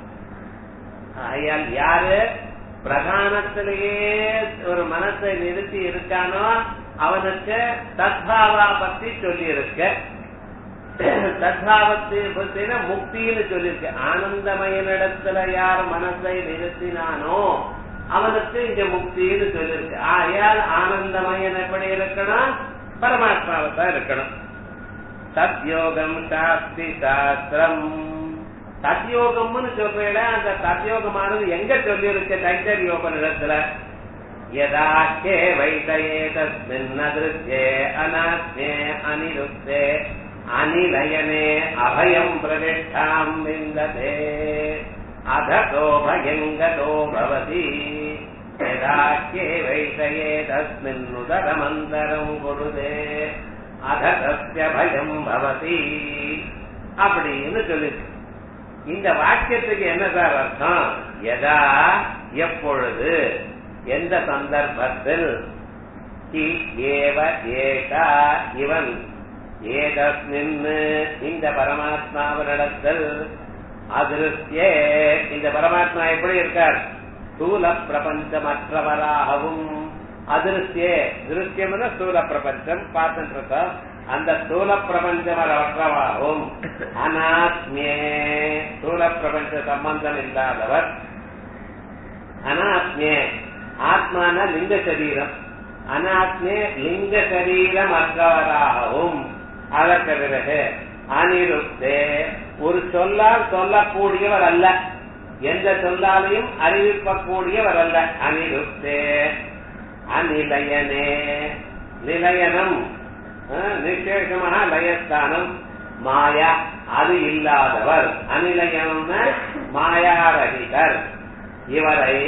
A: ஆகையால் யாரு பிரதானத்திலேயே ஒரு மனசை நிறுத்தி இருக்கானோ அவனுக்கு தத்பாவா பத்தி சொல்லி இருக்க தத்பாவத்தை பத்தின முக்தின்னு சொல்லியிருக்கு ஆனந்தமயனிடத்துல யார் மனசை நிறுத்தினானோ அவனுக்கு இங்க முக்தின்னு சொல்லியிருக்கு ஆகையால் ஆனந்தமயன் எப்படி இருக்கணும் பரமாத்மாவை தான் இருக்கணும் சத்யோகம் சாஸ்தி சாஸ்திரம் சத்யோகம்னு சொல்றேன் அந்த சத்யோகமானது எங்க சொல்லி இருக்கு தைத்தரியோபனிடத்துல யதாக்கே வைதயே தஸ்மின் அதிருத்தே அநாத்மே அனிருத்தே அனிலயனே அபயம் பிரதிஷ்டாம் விந்ததே அததோ பயங்கதோ பவதி யதாக்கே வைதயே தஸ்மின் உதரமந்தரம் குருதே அததஸ்ய பயம் பவதி அப்படின்னு சொல்லிருக்கு இந்த வாக்கியத்துக்கு என்ன சார் அர்த்தம் எதா எப்பொழுது எந்த சந்தர்ப்பத்தில் கி ஏவ ஏகா இவன் ஏதஸ்மின் இந்த பரமாத்மாவினிடத்தில் அதிருஷ்யே இந்த பரமாத்மா எப்படி இருக்கார் ஸ்தூல பிரபஞ்சமற்றவராகவும் அதிருஷ்யே திருஷ்யம்னா ஸ்தூல பிரபஞ்சம் பார்த்துட்டு இருக்கோம் அந்த ஸ்தூல பிரபஞ்சமற்றவாகவும் அனாத்மியே ஸ்தூல பிரபஞ்ச சம்பந்தம் இல்லாதவர் அனாத்மியே ஆத்மான லிங்க சரீரம் அனாத்மே லிங்க சரீரம் அற்றவராகவும் அதற்கு பிறகு அனிருத்தே ஒரு சொல்லால் சொல்லக்கூடியவர் அல்ல எந்த சொல்லாலையும் அறிவிக்கக்கூடியவர் அல்ல அனிருத்தே அநிலையனே நிலையனம் நிசேஷமாக லயஸ்தானம் மாயா அது இல்லாதவர் அநிலையம்னா மாயாரகிதர் இவரை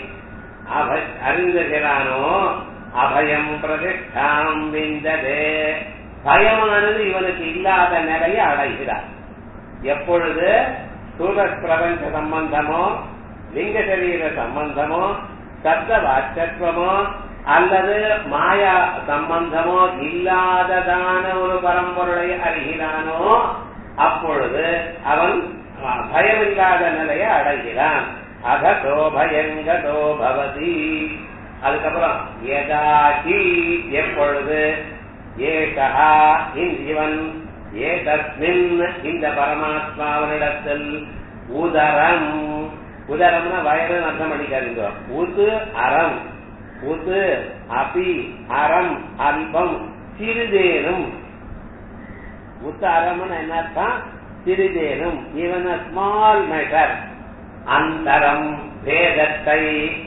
A: அறிந்துகிறானோ அபயம் பிரதிஷ்டாம் விந்ததே பயமானது இவனுக்கு இல்லாத நிலையை அடைகிறார் எப்பொழுது சூர பிரபஞ்ச சம்பந்தமோ லிங்க சரீர சம்பந்தமோ சப்த வாச்சத்வமோ அல்லது மாயா சம்பந்தமோ இல்லாததான ஒரு பரம்பொருளை அறிகிறானோ அப்பொழுது அவன் பயமில்லாத நிலையை அடைகிறான் அகதோ பயங்கதோ பவதி அதுக்கப்புறம் எதாகி எப்பொழுது ஏகா இவன் ஏதஸ்மின் இந்த பரமாத்மாவனிடத்தில் உதரம் உதரம்னா வயது அர்த்தம் பண்ணிக்காதீங்க உது அறம் உது அபி அறம் அல்பம் சிறிதேனும் உத்து அறம்னு என்ன அர்த்தம் சிறிதேனும் ஈவன் ஸ்மால் மேட்டர் அந்தரம் வேதத்தை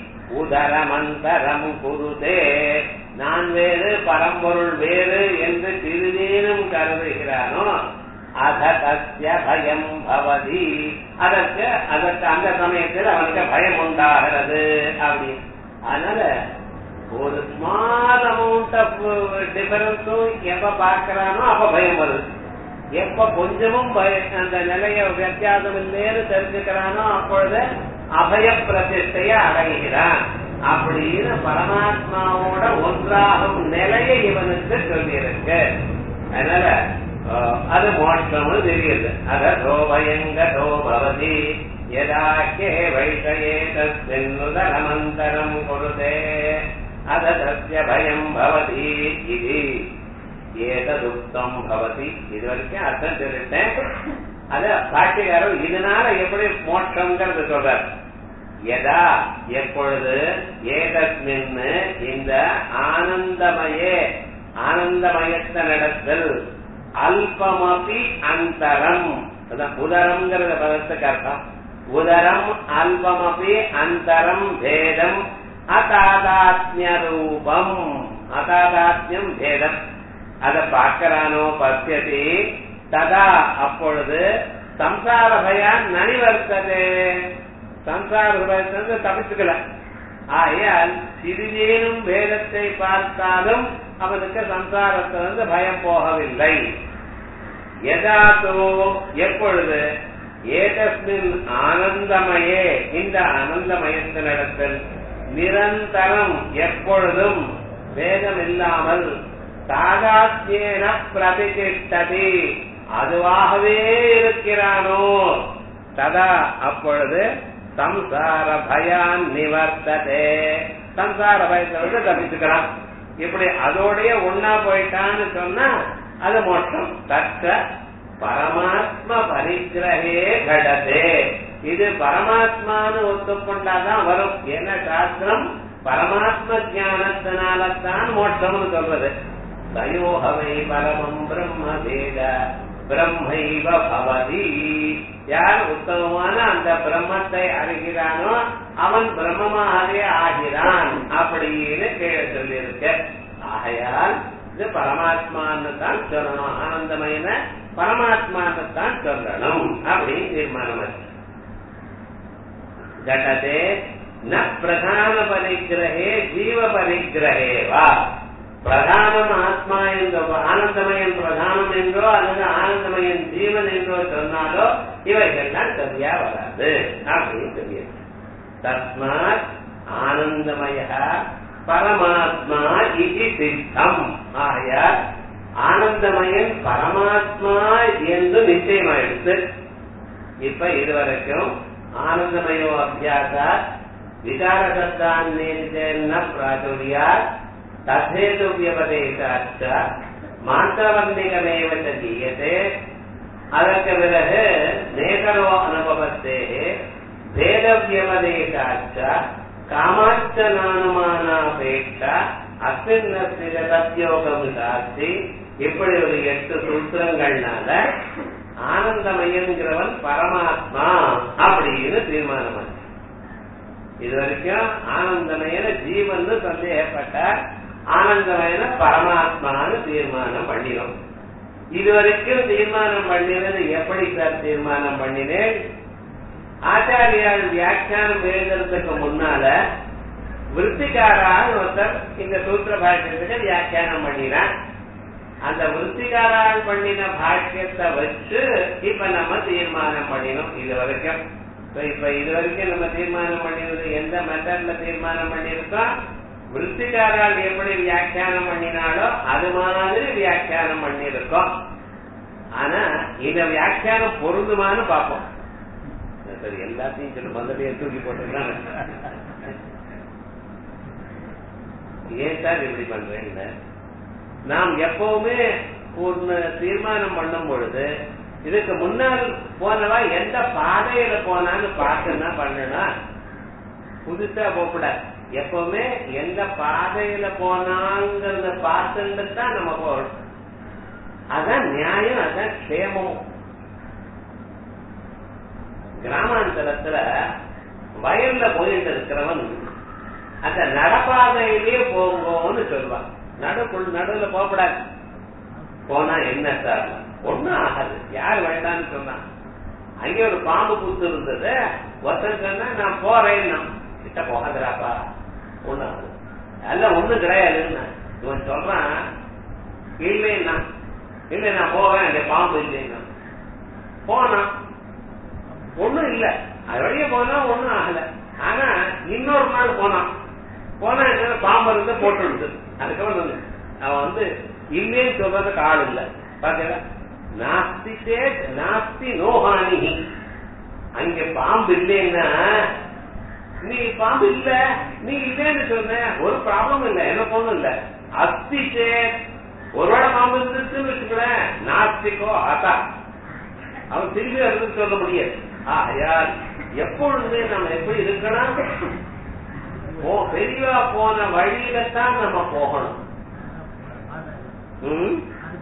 A: உதரமந்தரம் குருதே நான் வேறு பரம்பொருள் வேறு என்று சிறிதேனும் கருதுகிறானோ அததஸ்ய பயம் பவதி அதற்கு அதற்கு அந்த சமயத்தில் அவனுக்கு பயம் உண்டாகிறது அப்படி அதனால ஒரு ஸ்மால் அமௌண்ட் ஆஃப் டிஃபரன்ஸும் எப்ப பார்க்கிறானோ அப்ப பயம் வருது எப்ப கொஞ்சமும் அந்த நிலைய வித்தியாசம் இல்லைன்னு தெரிஞ்சுக்கிறானோ அப்பொழுது அபய பிரதிஷ்டைய அடைகிறான் அப்படின்னு பரமாத்மாவோட ஒன்றாகும் நிலையை இவனுக்கு சொல்லியிருக்கு அதனால அது மோட்சம்னு தெரியுது அதோ பயங்கதோ பவதி யதாக்கே வைஷயே தஸ்மின்னுதரமந்தரம் குருதே அததஸ்ய பயம் பவதி இது ஏததுக்தம் பவதி இது வரைக்கும் அர்த்தம் சொல்லிட்டேன் அத பாட்டிகாரர் இதனால எப்படி மோட்சம்ங்கிறது சொல்றார் எதா எப்பொழுது ஏதஸ்மின் இந்த ஆனந்தமயே ஆனந்தமயத்தினிடத்தில் அல்பமபி அந்தரம் உதரம்ங்கிறத பதத்துக்கு அர்த்தம் உதரம் அல்பமபி அந்தரம் பேதம் அதாதாத்மிய ரூபம் அதாதாத்மியம் பேதம் அதை பார்க்கிறானோ பத்தியதி ததா அப்பொழுது சம்சார பயான் நனிவர்த்தது சம்சார பயத்திலிருந்து தப்பிச்சுக்கல ஆகையால் சிறிதேனும் வேதத்தை பார்த்தாலும் அவனுக்கு சம்சாரத்திலிருந்து பயம் போகவில்லை எதாத்தோ எப்பொழுது ஏதஸ்மின் ஆனந்தமயே இந்த ஆனந்தமயத்தினிடத்தில் நிரந்தரம் எப்பொழுதும் வேதம் இல்லாமல் தாதாத்யேன பிரதிஷ்டதி அதுவாகவே இருக்கிறானோ ததா அப்பொழுது சம்சார பயான் நிவர்த்ததே சம்சார பயத்தை வந்து தப்பிச்சுக்கிறான் இப்படி அதோடய ஒன்னா போயிட்டான்னு சொன்னா அது மோட்சம் தற்ற பரமாத்ம பரிகிரகே கடதே இது பரமாத்மான்னு ஒத்துக்கொண்டாதான் வரும் என்ன சாஸ்திரம் பரமாத்ம ஜானத்தினால்தான் மோட்சம்னு சொல்றது தயோகவை பரமம் பிரம்ம வேத பிரம்மைவ பவதி யார் உத்தமமான அந்த பிரம்மத்தை அறிகிறானோ அவன் பிரம்மமாகவே ஆகிறான் அப்படின்னு கீழே சொல்லியிருக்க ஆகையால் இது பரமாத்மான்னு தான் சொல்லணும் ஆனந்தமயன பரமாத்மான்னு தான் சொல்லணும் அப்படின்னு தீர்மானம் ஆச்சு. घटते न प्रधान परिग्रहे जीव परिग्रहे वा பிரதானம் ஆத்மா என்றோ ஆனந்தமயன் பிரதானம் என்றோ அல்லது ஆனந்தமயன் ஜீவன் என்றோ சொன்னாலோ இவைகள்லாம் சரியா வராது அப்படின்னு தெரியுது தஸ்மாத் ஆனந்தமய பரமாத்மா இது சித்தம் ஆயால் ஆனந்தமயன் பரமாத்மா என்று நிச்சயமாயிடுச்சு இப்ப இதுவரைக்கும் ஆனந்தமயோ அபியாச விசாரசத்தான்னேன பிராச்சுரியாத் தத்தேது வியபதேசாச்ச மாத்திரவர்ணிகமேவ ச கீயதே அதற்கு பிறகு நேதரோ அனுபவத்தே வேத வியபதேசாச்ச காமாச்ச நானுமானாபேட்ச அஸ்மின் சத்யோகம் சாஸ்தி இப்படி ஒரு எட்டு சூத்திரங்கள்னால ஆனந்தமயங்கிறவன் பரமாத்மா அப்படின்னு தீர்மானம் ஆச்சு. இது வரைக்கும் ஆனந்தமயன ஜீவன் சந்தேகப்பட்டார் ஆனந்தமயன பரமாத்மான்னு தீர்மானம் பண்ணினோம் இது வரைக்கும் தீர்மானம் பண்ணினது எப்படி சார் தீர்மானம் பண்ணினேன் ஆச்சாரியால் வியாக்கியானம் எழுதுறதுக்கு முன்னால விற்பிகாரால் ஒருத்தர் இந்த சூத்திர பாஷ்யத்துக்கு வியாக்கியானம் பண்ணினான் அந்த விற்பிகாரால் பண்ணின பாஷ்யத்தை வச்சு இப்ப நம்ம தீர்மானம் பண்ணினோம் இது வரைக்கும் So, இப்ப இது வரைக்கும் நம்ம தீர்மானம் பண்ணினது எந்த மெத்தட்ல தீர்மானம் பண்ணிருக்கோம் விற்பிகாரால் எப்படி வியாக்கியானம் பண்ணினாலோ அது மாதிரி வியாக்கியானம் பண்ணிருக்கோம் ஆனா இந்த வியாக்கியானம் பொருந்துமான்னு பார்ப்போம் சரி எல்லாத்தையும் சொல்லி மந்தடியை தூக்கி போட்டுருக்காங்க ஏன் சார் இப்படி பண்றேன்னு நாம் எப்பவுமே ஒரு தீர்மானம் பண்ணும் பொழுது இதுக்கு முன்னால் போனவா எந்த பாதையில போனான்னு பார்க்கணும் பண்ணணும் புதுசா போகக்கூடாது எப்பவுமே எந்த பாதையில போனாங்கிறத பார்த்துட்டு தான் நம்ம போகணும் அதான் நியாயம் அதான் க்ஷேமம் கிராமாந்தரத்துல வயல்ல போயிட்டு இருக்கிறவன் அந்த நடப்பாதையிலேயே போங்கோன்னு சொல்லுவான் நடுக்குள் நடுவுல போகக்கூடாது போனா என்ன சார் ஒண்ணும் ஆகாது யார் வேண்டாம்னு சொன்னான் அங்கே ஒரு பாம்பு புத்து இருந்தது ஒருத்தன் சொன்னா நான் போறேன்னா கிட்ட போகாதராப்பா ஒண்ணு ஆகுது எல்லாம் ஒண்ணும் கிடையாதுன்னு இவன் சொல்றான் இல்லைன்னா இல்ல நான் போவேன் அங்க பாம்பு இல்லைன்னா போனான் ஒண்ணும் இல்ல அது வழியே போனா ஒண்ணும் ஆகல ஆனா இன்னொரு நாள் போனான் போனா என்ன பாம்பு இருந்து போட்டு விடுது அதுக்கப்புறம் வந்து அவன் வந்து இல்லைன்னு சொல்றதுக்கு ஆள் இல்ல பாத்தீங்களா நாஸ்தி சேத் நாஸ்தி நோஹானி அங்க பாம்பு இல்லைன்னா நீ பாம்பு இல்ல நீ இல்லைன்னு சொன்ன ஒரு ப்ராப்ளம் இல்ல எனக்கு ஒண்ணும் இல்ல அஸ்தி சேத் ஒருவேளை பாம்பு இருந்துச்சுன்னு வச்சுக்கிறேன் நாஸ்திகோ அத்தா அவன் திரும்பி இருந்து சொல்ல முடியாது ஆயார் எப்பொழுதுமே நம்ம எப்படி இருக்கணும் ஓ பெரியவா போன வழியில தான் நம்ம போகணும் ம்?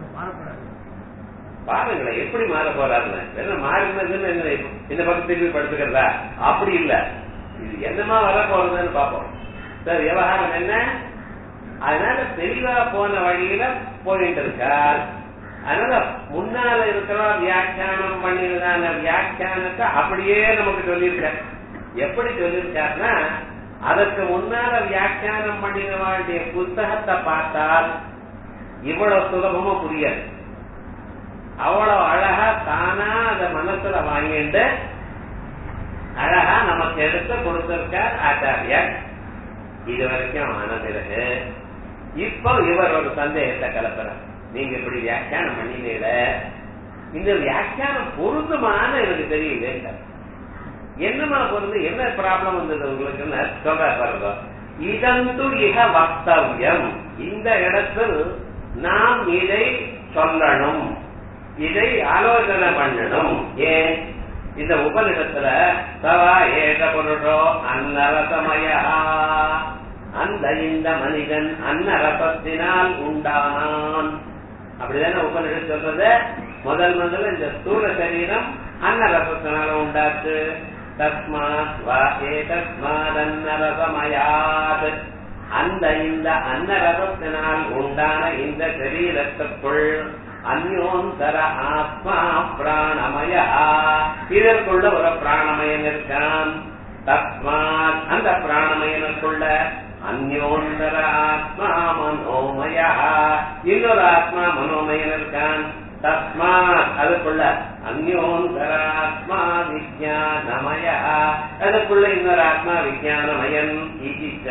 A: பாருங்களேன் எப்படி மாற போறாருன்னு என்ன மாறினதுன்னு என்ன இந்த பக்கம் திரும்பி படுத்துக்கிறதா அப்படி இல்ல இது என்னமா வர போறதுன்னு பாப்போம் சார் விவகாரம் என்ன அதனால தெளிவா போன வழியில போயிட்டு இருக்கார் அதனால முன்னால இருக்கிற வியாக்கியானம் பண்ணினதான வியாக்கியானத்தை அப்படியே நமக்கு சொல்லியிருக்க எப்படி சொல்லியிருக்காருன்னா அதற்கு முன்னால வியாக்கியானம் பண்ணின வேண்டிய புத்தகத்தை பார்த்தால் இவ்வளவு சுலபமா புரியாது அவ்வளவு அழகா தானா அத மனசுல வாங்கிட்டு அழகா நமக்கு எடுத்து கொடுத்திருக்கார் ஆச்சாரியர் இது வரைக்கும் ஆன பிறகு இப்போ இவர் ஒரு சந்தேகத்தை கலப்புறார் நீங்க இப்படி வியாக்கியானம் பண்ணினீல இந்த வியாக்கியானம் பொருந்துமான எனக்கு தெரியல என்னமா பொருந்து என்ன ப்ராப்ளம் வந்தது உங்களுக்கு சொல்ற பாருங்க இதந்து இக வக்தவியம் இந்த இடத்தில் நாம் இதை சொல்லணும் இதை ஆலோசனை பண்ணணும் ஏன் இந்த உபனிடத்துல சவா ஏக புருஷோ அன்னரசமயா அந்த இந்த மனிதன் அன்னரசத்தினால் உண்டானான் அப்படிதானே உபனிடம் சொல்றது முதல் முதல்ல இந்த ஸ்தூல சரீரம் அன்னரசத்தினால உண்டாச்சு தஸ்மாத் வா ஏதஸ்மாத் அன்னரசமயாத் அந்த இந்த அன்னரசத்தினால் உண்டான இந்த சரீரத்துக்குள் அந்யோந்தர ஆத்மா பிராணமய இதற்குள்ள ஒரு பிராணமயன் இருக்கான் தஸ்மாத் அந்த பிராணமயனுக்குள்ள அந்யோந்தர ஆத்மா மனோமய இன்னொரு ஆத்மா மனோமயன் இருக்கான் தஸ்மாத் அதுக்குள்ள அந்யோந்தர ஆத்மா விஜயானமய அதுக்குள்ள இன்னொரு ஆத்மா விஜயானமயன் ஈகிச்ச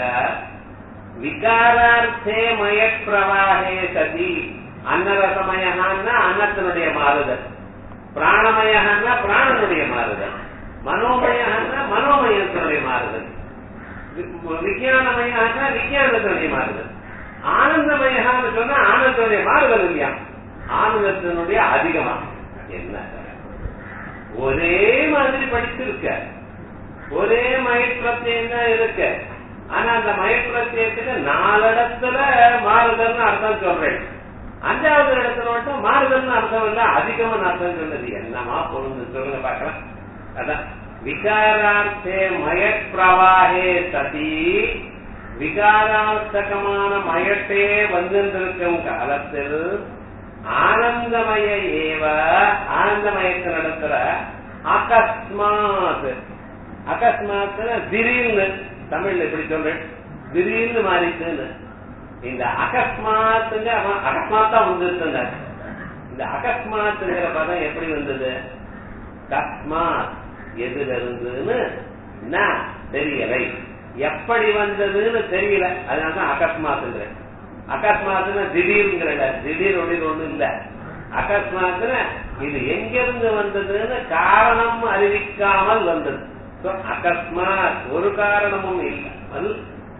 A: விகாரார்த்தே மய பிரவாகே சதி அன்னரசமயகான்னா அன்னத்தினுடைய மாறுதல் பிராணமயகான்னா பிராணனுடைய மாறுதல் மனோமயகான்னா மனோமயத்தினுடைய மாறுதல் விஜயானமயகான்னா விஜயானத்தினுடைய மாறுதல் ஆனந்தமயகான்னு சொன்னா ஆனந்தனுடைய மாறுதல் இல்லையா ஆனந்தத்தினுடைய அதிகமா என்ன ஒரே மாதிரி படிச்சிருக்க ஒரே மயற்றத்தையும் தான் இருக்க ஆனா அந்த மயற்றத்தியத்துக்கு நாலு இடத்துல மாறுதல்னு அர்த்தம் சொல்றேன் அஞ்சாவது இடத்துல மட்டும் மாறுதல்னு அர்த்தம் இல்ல அதிகமான அர்த்தம் சொன்னது என்னமா பொருந்து சொல்லுங்க பாக்கலாம் அதான் விகாரார்த்தே மயப்பிரவாகே சதி விகாரார்த்தகமான மயட்டே வந்திருக்கும் காலத்தில் ஆனந்தமய ஏவ ஆனந்தமயத்து நடத்துற அகஸ்மாத் அகஸ்மாத் திடீர்னு தமிழ்ல எப்படி சொல்றேன் திடீர்னு மாறிச்சுன்னு இந்த அகஸ்மாத்துங்க அவன் அகஸ்மாத்தா வந்துருக்குங்க இந்த அகஸ்மாத்துங்கிற பதம் எப்படி வந்தது தஸ்மாத் எதுல இருந்துன்னு நான் தெரியலை எப்படி வந்ததுன்னு தெரியல அதனாலதான் அகஸ்மாத்துங்கிற அகஸ்மாத்துனா திடீர்ங்கிற திடீர் ஒளிர் ஒண்ணு இல்ல அகஸ்மாத்துல இது எங்கிருந்து வந்ததுன்னு காரணம் அறிவிக்காமல் வந்தது அகஸ்மாத் ஒரு காரணமும் இல்லை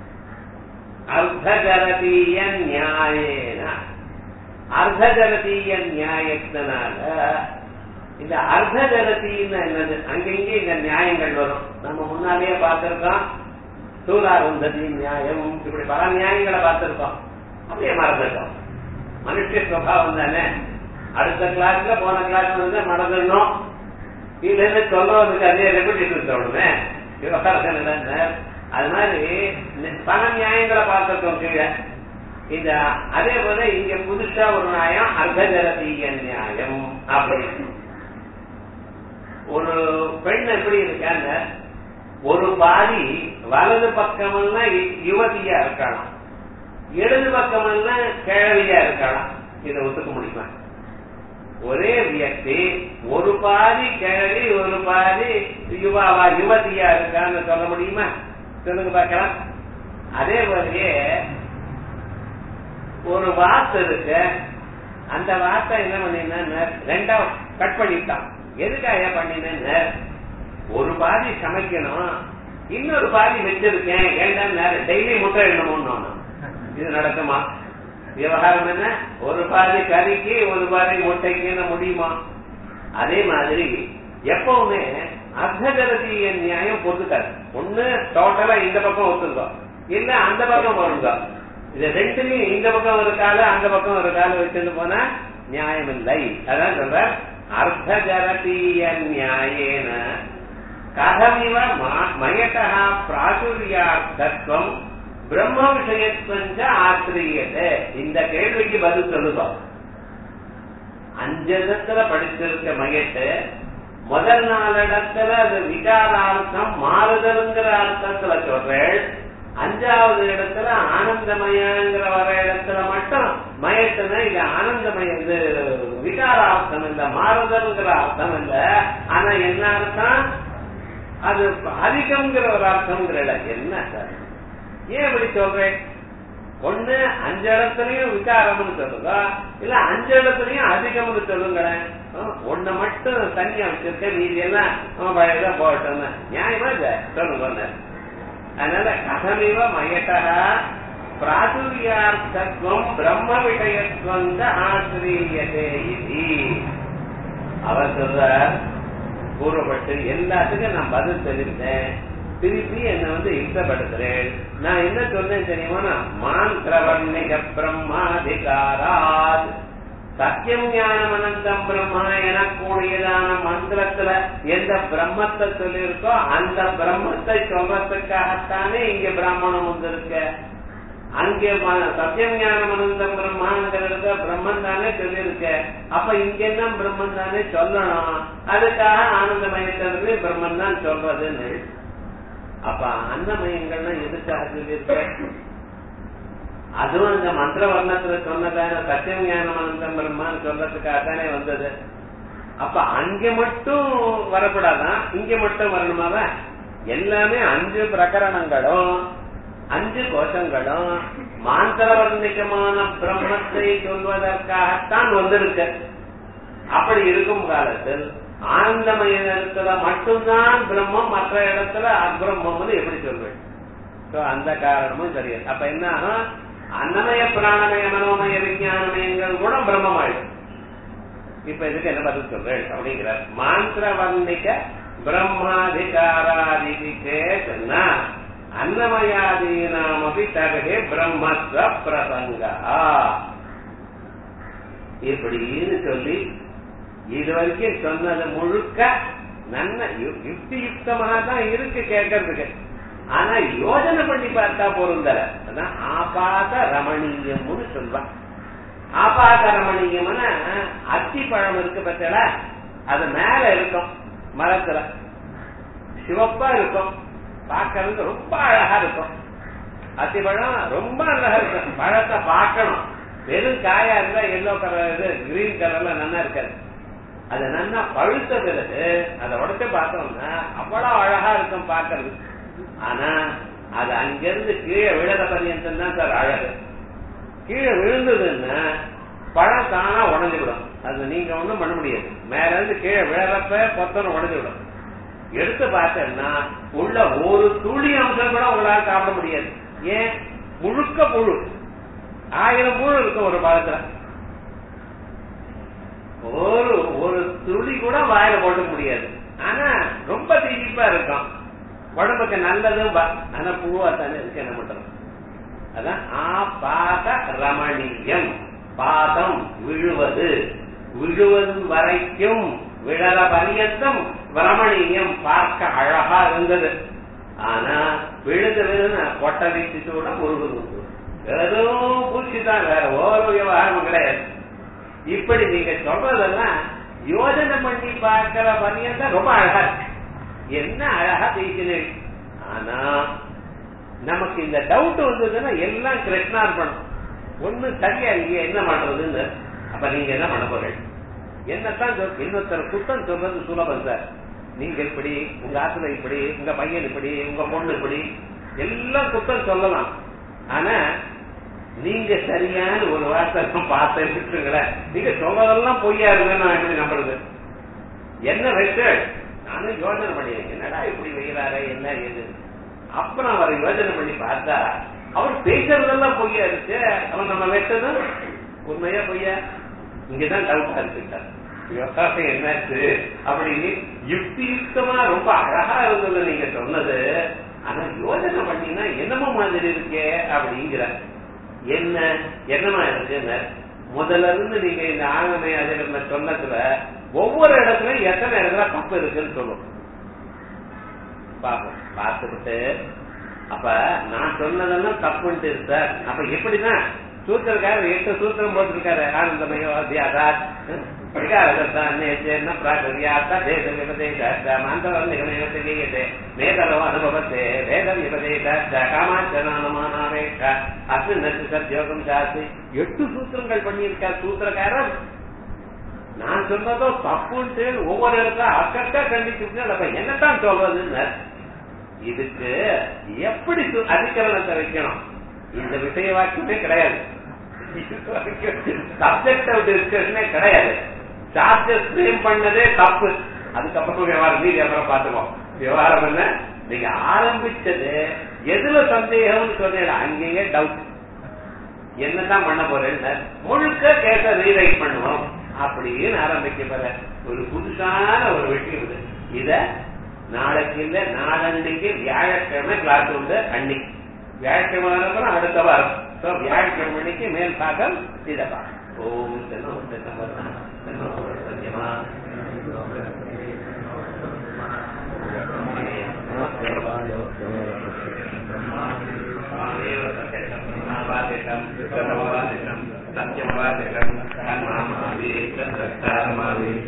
A: அர்த்தஜரதீய நியாயேன அர்த்தஜரதீய நியாயத்தினால இந்த அர்த்தஜரதின்னு என்னது அங்கங்க இந்த நியாயங்கள் வரும் நம்ம முன்னாலேயே பார்த்திருக்கோம் சூலாருந்ததி நியாயம் இப்படி பல நியாயங்களை பார்த்திருக்கோம் அப்படியே மறந்துட்டோம் மனுஷ சுவாவம் தானே அடுத்த கிளாஸ்ல போன கிளாஸ் வந்து மறந்துடணும் இதுல இருந்து சொல்றதுக்கு அதே ரெப்பிட்டேஷன் சொல்லணுமே விவகாரம் அது மாதிரி பல நியாயங்களை பார்த்திருக்கோம் கீழே இந்த அதே போல இங்க புதுசா ஒரு நியாயம் அர்த்தஜரதீய நியாயம் அப்படின்னு ஒரு பெண் எப்படி இருக்காங்க ஒரு பாதி வலது பக்கமெல்லாம் யுவதியா இருக்கலாம் இடது பக்கமெல்லாம் கிழவியா இருக்கலாம் இதை ஒத்துக்க முடியுமா ஒரே வியக்தி ஒரு பாதி கிழவி ஒரு பாதி யுவாவா யுவதியா இருக்கான்னு சொல்ல முடியுமா சொல்லுங்க பார்க்கலாம் அதே மாதிரியே ஒரு வார்த்தை இருக்கு அந்த வார்த்தை என்ன பண்ணினா ரெண்டா கட் பண்ணிட்டான் எதுக்காக பண்ணினேன்னு ஒரு பாதி சமைக்கணும் இன்னொரு பாதி வச்சிருக்கேன் ஏன்னா டெய்லி முட்டை எழுதணும்னு இது நடக்குமா விவகாரம் என்ன ஒரு பாதி கறிக்கு ஒரு பாதி முட்டைக்குன்னு முடியுமா அதே மாதிரி எப்பவுமே அர்த்தகரதிய நியாயம் பொறுத்துக்காது ஒண்ணு டோட்டலா இந்த பக்கம் ஒத்துங்க இல்ல அந்த பக்கம் வருங்க இது ரெண்டுலயும் இந்த பக்கம் ஒரு கால அந்த பக்கம் ஒரு கால வச்சுட்டு போனா நியாயம் இல்லை அதான் சொல்ற அர்த்தஜரதீய நியாயேன கதமிவ மயட்டா பிராச்சுரியார்த்தம் பிரம்ம விஷயத்வஞ்ச ஆசிரியத்தை இந்த கேள்விக்கு பதில் சொல்லுவோம் அஞ்சத்துல படிச்சிருக்க மயட்டு முதல் நாலு இடத்துல அது விகாரார்த்தம் மாறுதல்ங்கிற அர்த்தத்துல சொல்றேன் அஞ்சாவது இடத்துல ஆனந்தமயங்கிற வர இடத்துல மட்டும் மயத்துனா இது ஆனந்தமய இது விகாரார்த்தம் இல்ல மாறுதல்ங்கிற அர்த்தம் இல்ல ஆனா என்ன அர்த்தம் அது அதிகம்ங்கிற ஒரு அர்த்தம்ங்கிற என்ன சார் ஏன் இப்படி சொல்றேன் ஒண்ணு அஞ்சு இடத்துலயும் விகாரம்னு சொல்லுங்க இல்ல அஞ்சு இடத்துலயும் அதிகம்னு சொல்லுங்களேன் ஒண்ணு மட்டும் தனியா வச்சிருக்க மீதி எல்லாம் வயதா போட்டோம் நியாயமா இல்ல சொல்லுங்க அதனால கதமிவ மயட்டா பிராதுரியார்த்தம் பிரம்ம விஷயத்துவங்க ஆசிரியதே இது அவர் சொல்றார் கூறப்பட்டு எல்லாத்துக்கும் நான் பதில் தெரிவித்தேன் திருப்பி என்ன வந்து இஷ்டப்படுத்துறேன் நான் என்ன சொன்னேன் தெரியுமா மாந்திரவர்ணிக பிரம்மாதிகாராத் சத்தியம் ஞானம் அனந்தம் பிரம்மா எனக்கூடியதான மந்திரத்துல எந்த பிரம்மத்தை சொல்லியிருக்கோ அந்த பிரம்மத்தை சொல்றதுக்காகத்தானே இங்க பிராமணம் வந்திருக்க அங்கே சத்தியம் ஞானம் அனந்தம் பிரம்மாங்கிறத பிரம்மன் தானே சொல்லியிருக்க அப்ப இங்க என்ன பிரம்மன் தானே சொல்லணும் அதுக்காக ஆனந்தமயத்திலிருந்து பிரம்மன் தான் சொல்றதுன்னு அப்ப அன்னமயங்கள்னா எதுக்காக சொல்லியிருக்க அதுவும் அந்த மந்திர வர்ணத்துல சொன்னதான சத்தியம் ஞானம் அனந்தம் பிரம்மான்னு சொல்றதுக்காக தானே வந்தது அப்ப அங்க மட்டும் வரக்கூடாதான் இங்க மட்டும் வரணுமாவ எல்லாமே அஞ்சு பிரகரணங்களும் அஞ்சு கோஷங்களும் மாந்திரவர்ணிகமான பிரம்மத்தை சொல்வதற்காகத்தான் வந்திருக்க அப்படி இருக்கும் காலத்தில் ஆனந்தமய இடத்துல மட்டும்தான் பிரம்மம் மற்ற இடத்துல அப்பிரம்மம்னு எப்படி சொல்வேன் அந்த காரணமும் தெரியாது அப்ப என்ன ஆகும் அன்னமய பிராணமய மனோமய விஞ்ஞானமயங்கள் கூட பிரம்மமாயிடும் இப்ப இதுக்கு என்ன பதில் சொல்றேன் அப்படிங்கிறார் மாந்திரவர்ணிக பிரம்மாதிகாராதி சேத்தனா அன்னமயாதீனாமபி தகே பிரம்மத்வ பிரசங்கா இப்படின்னு சொல்லி இது வரைக்கும் சொன்னது முழுக்க நல்ல யுக்தி யுக்தமாக தான் இருக்கு கேட்கறதுக்கு ஆனா யோஜனை பண்ணி பார்த்தா பொருந்தல அதான் ஆபாத ரமணீயம்னு சொல்வான் ஆபாத ரமணீயம்னா அத்தி பழம் இருக்கு பத்தல அது மேல இருக்கும் மரத்துல சிவப்பா இருக்கும் பார்க்கறது ரொம்ப அழகா இருக்கும் அத்திப்பழம் ரொம்ப அழகா இருக்கும் பழத்தை பார்க்கணும் வெறும் காயா இருந்தா எல்லோ கலர் இது கிரீன் கலர்ல நல்லா இருக்காது அது நல்லா பழுத்த பிறகு அதை உடச்சு பார்த்தோம்னா அவ்வளவு அழகா இருக்கும் பார்க்கறது ஆனா அது அங்கிருந்து கீழே விழத பரியந்தம் தான் சார் அழகு கீழே விழுந்ததுன்னா பழம் தானா உடஞ்சு விடும் அது நீங்க ஒண்ணும் பண்ண முடியாது மேல இருந்து கீழே விழறப்ப கொத்தனை உடஞ்சு விடும் எடுத்து பார்த்தேன்னா உள்ள ஒரு துளி அம்சம் கூட உங்களால சாப்பிட முடியாது ஏன் முழுக்க புழு ஆயிரம் புழு இருக்கும் ஒரு பழத்துல ஒரு ஒரு துளி கூட வாயில போட முடியாது ஆனா ரொம்ப தீப்பா இருக்கும் உடம்புக்கு நல்லதும் ஆனா புழுவா தானே இருக்கு என்ன பண்றது அதான் ஆ பாத ரமணீயம் பாதம் விழுவது விழுவது வரைக்கும் விழற பரியந்தம் ரமணீயம் பார்க்க அழகா இருந்தது ஆனா விழுந்து விழுந்து கொட்ட வீட்டு கூட முழுகுது ஏதோ பூச்சி தான் வேற ஒரு விவகாரம் கிடையாது இப்படி நீங்க சொல்றதெல்லாம் யோஜனை பண்ணி பார்க்கிற பரியந்தம் ரொம்ப அழகா இருக்கு என்ன அழகா பேசினேன் ஆனா நமக்கு இந்த டவுட் வந்ததுன்னா எல்லாம் கிருஷ்ணார்பணம் ஒண்ணு சரியா இல்லையா என்ன பண்றதுன்னு அப்ப நீங்க என்ன பண்ண போறீங்க என்னத்தான் இன்னொருத்தர் குத்தம் சொல்றது சுலபம் சார் நீங்க இப்படி உங்க ஆத்துல இப்படி உங்க பையன் இப்படி உங்க பொண்ணு இப்படி எல்லாம் குத்தம் சொல்லலாம் ஆனா நீங்க சரியான ஒரு வார்த்தை பார்த்து விட்டுருங்களேன் நீங்க சொல்றதெல்லாம் பொய்யா இருக்குன்னு நான் எப்படி நம்புறது என்ன ரெக்கார்ட் நானும் யோசனை பண்ணிடுறேன் என்னடா இப்படி வைக்கிறாரு என்ன ஏது அப்புறம் அவரை யோசனை பண்ணி பார்த்தா அவர் பேசுறதெல்லாம் பொய்யா இருக்கு அவன் நம்ம வெட்டது உண்மையா பொய்யா இங்கதான் டவுட்டா இருக்குட்டார் விவசாயம் என்னாச்சு அப்படின்னு யுக்தி யுக்தமா ரொம்ப அழகா இருந்தது நீங்க சொன்னது ஆனா யோசனை பண்ணீங்கன்னா என்னமோ மாதிரி இருக்கே அப்படிங்கிற என்ன என்னமா இருக்குன்னு முதல்ல இருந்து நீங்க இந்த ஆங்கமே அதில் சொன்னதுல ஒவ்வொரு இடத்துலயும் எத்தனை இடத்துல தப்பு இருக்குன்னு சொல்லும் பாப்போம் பார்த்துக்கிட்டு அப்ப நான் சொன்னதெல்லாம் தப்புன்ட்டு சார் அப்ப எப்படிதான் சூத்திரக்காரர் எட்டு சூத்திரம் போட்டிருக்காரு ஆனந்தமயோ அத்தியாதாத் மேதலோ அனுபவத்தே வேத விபதேத காமாச்சனானுமானாவேஷ அஸ்மின் சத்யோகம் சாஸ்தி எட்டு சூத்திரங்கள் பண்ணியிருக்கார் சூத்திரக்காரர் நான் சொன்னதோ தப்புன்ட்டு ஒவ்வொரு இடத்துல அக்கா கண்டிச்சு அப்ப என்னத்தான் சொல்றதுன்னு இதுக்கு எப்படி அதிகரணத்தை வைக்கணும் இந்த விஷய வாக்கியமே கிடையாது சப்ஜெக்ட் டிஸ்கஷனே கிடையாது சார்ஜஸ் ஃப்ரேம் பண்ணதே தப்பு அதுக்கப்புறம் விவகாரம் மீதி அப்புறம் பார்த்துப்போம் விவகாரம் என்ன நீங்க ஆரம்பிச்சது எதுல சந்தேகம்னு சொன்னீங்க அங்கேயே டவுட் என்னதான் பண்ண போறேன்னு முழுக்க கேட்ட ரீரைட் பண்ணுவோம் அப்படின்னு ஆரம்பிக்க போற ஒரு புதுசான ஒரு விஷயம் இது இத நாளைக்கு இல்ல நாளன்னைக்கு வியாழக்கிழமை கிளாஸ் உண்டு அன்னைக்கு வியாழக்கிழமை அப்புறம் அடுத்த வாரம் So, வியாழக்கிழமை அன்னைக்கு மேல் பாகம் இதை பார்க்க ஓம் தென்னோ தென்னோ தென்னோ சத்தியமா சத்தியமவாதிகம்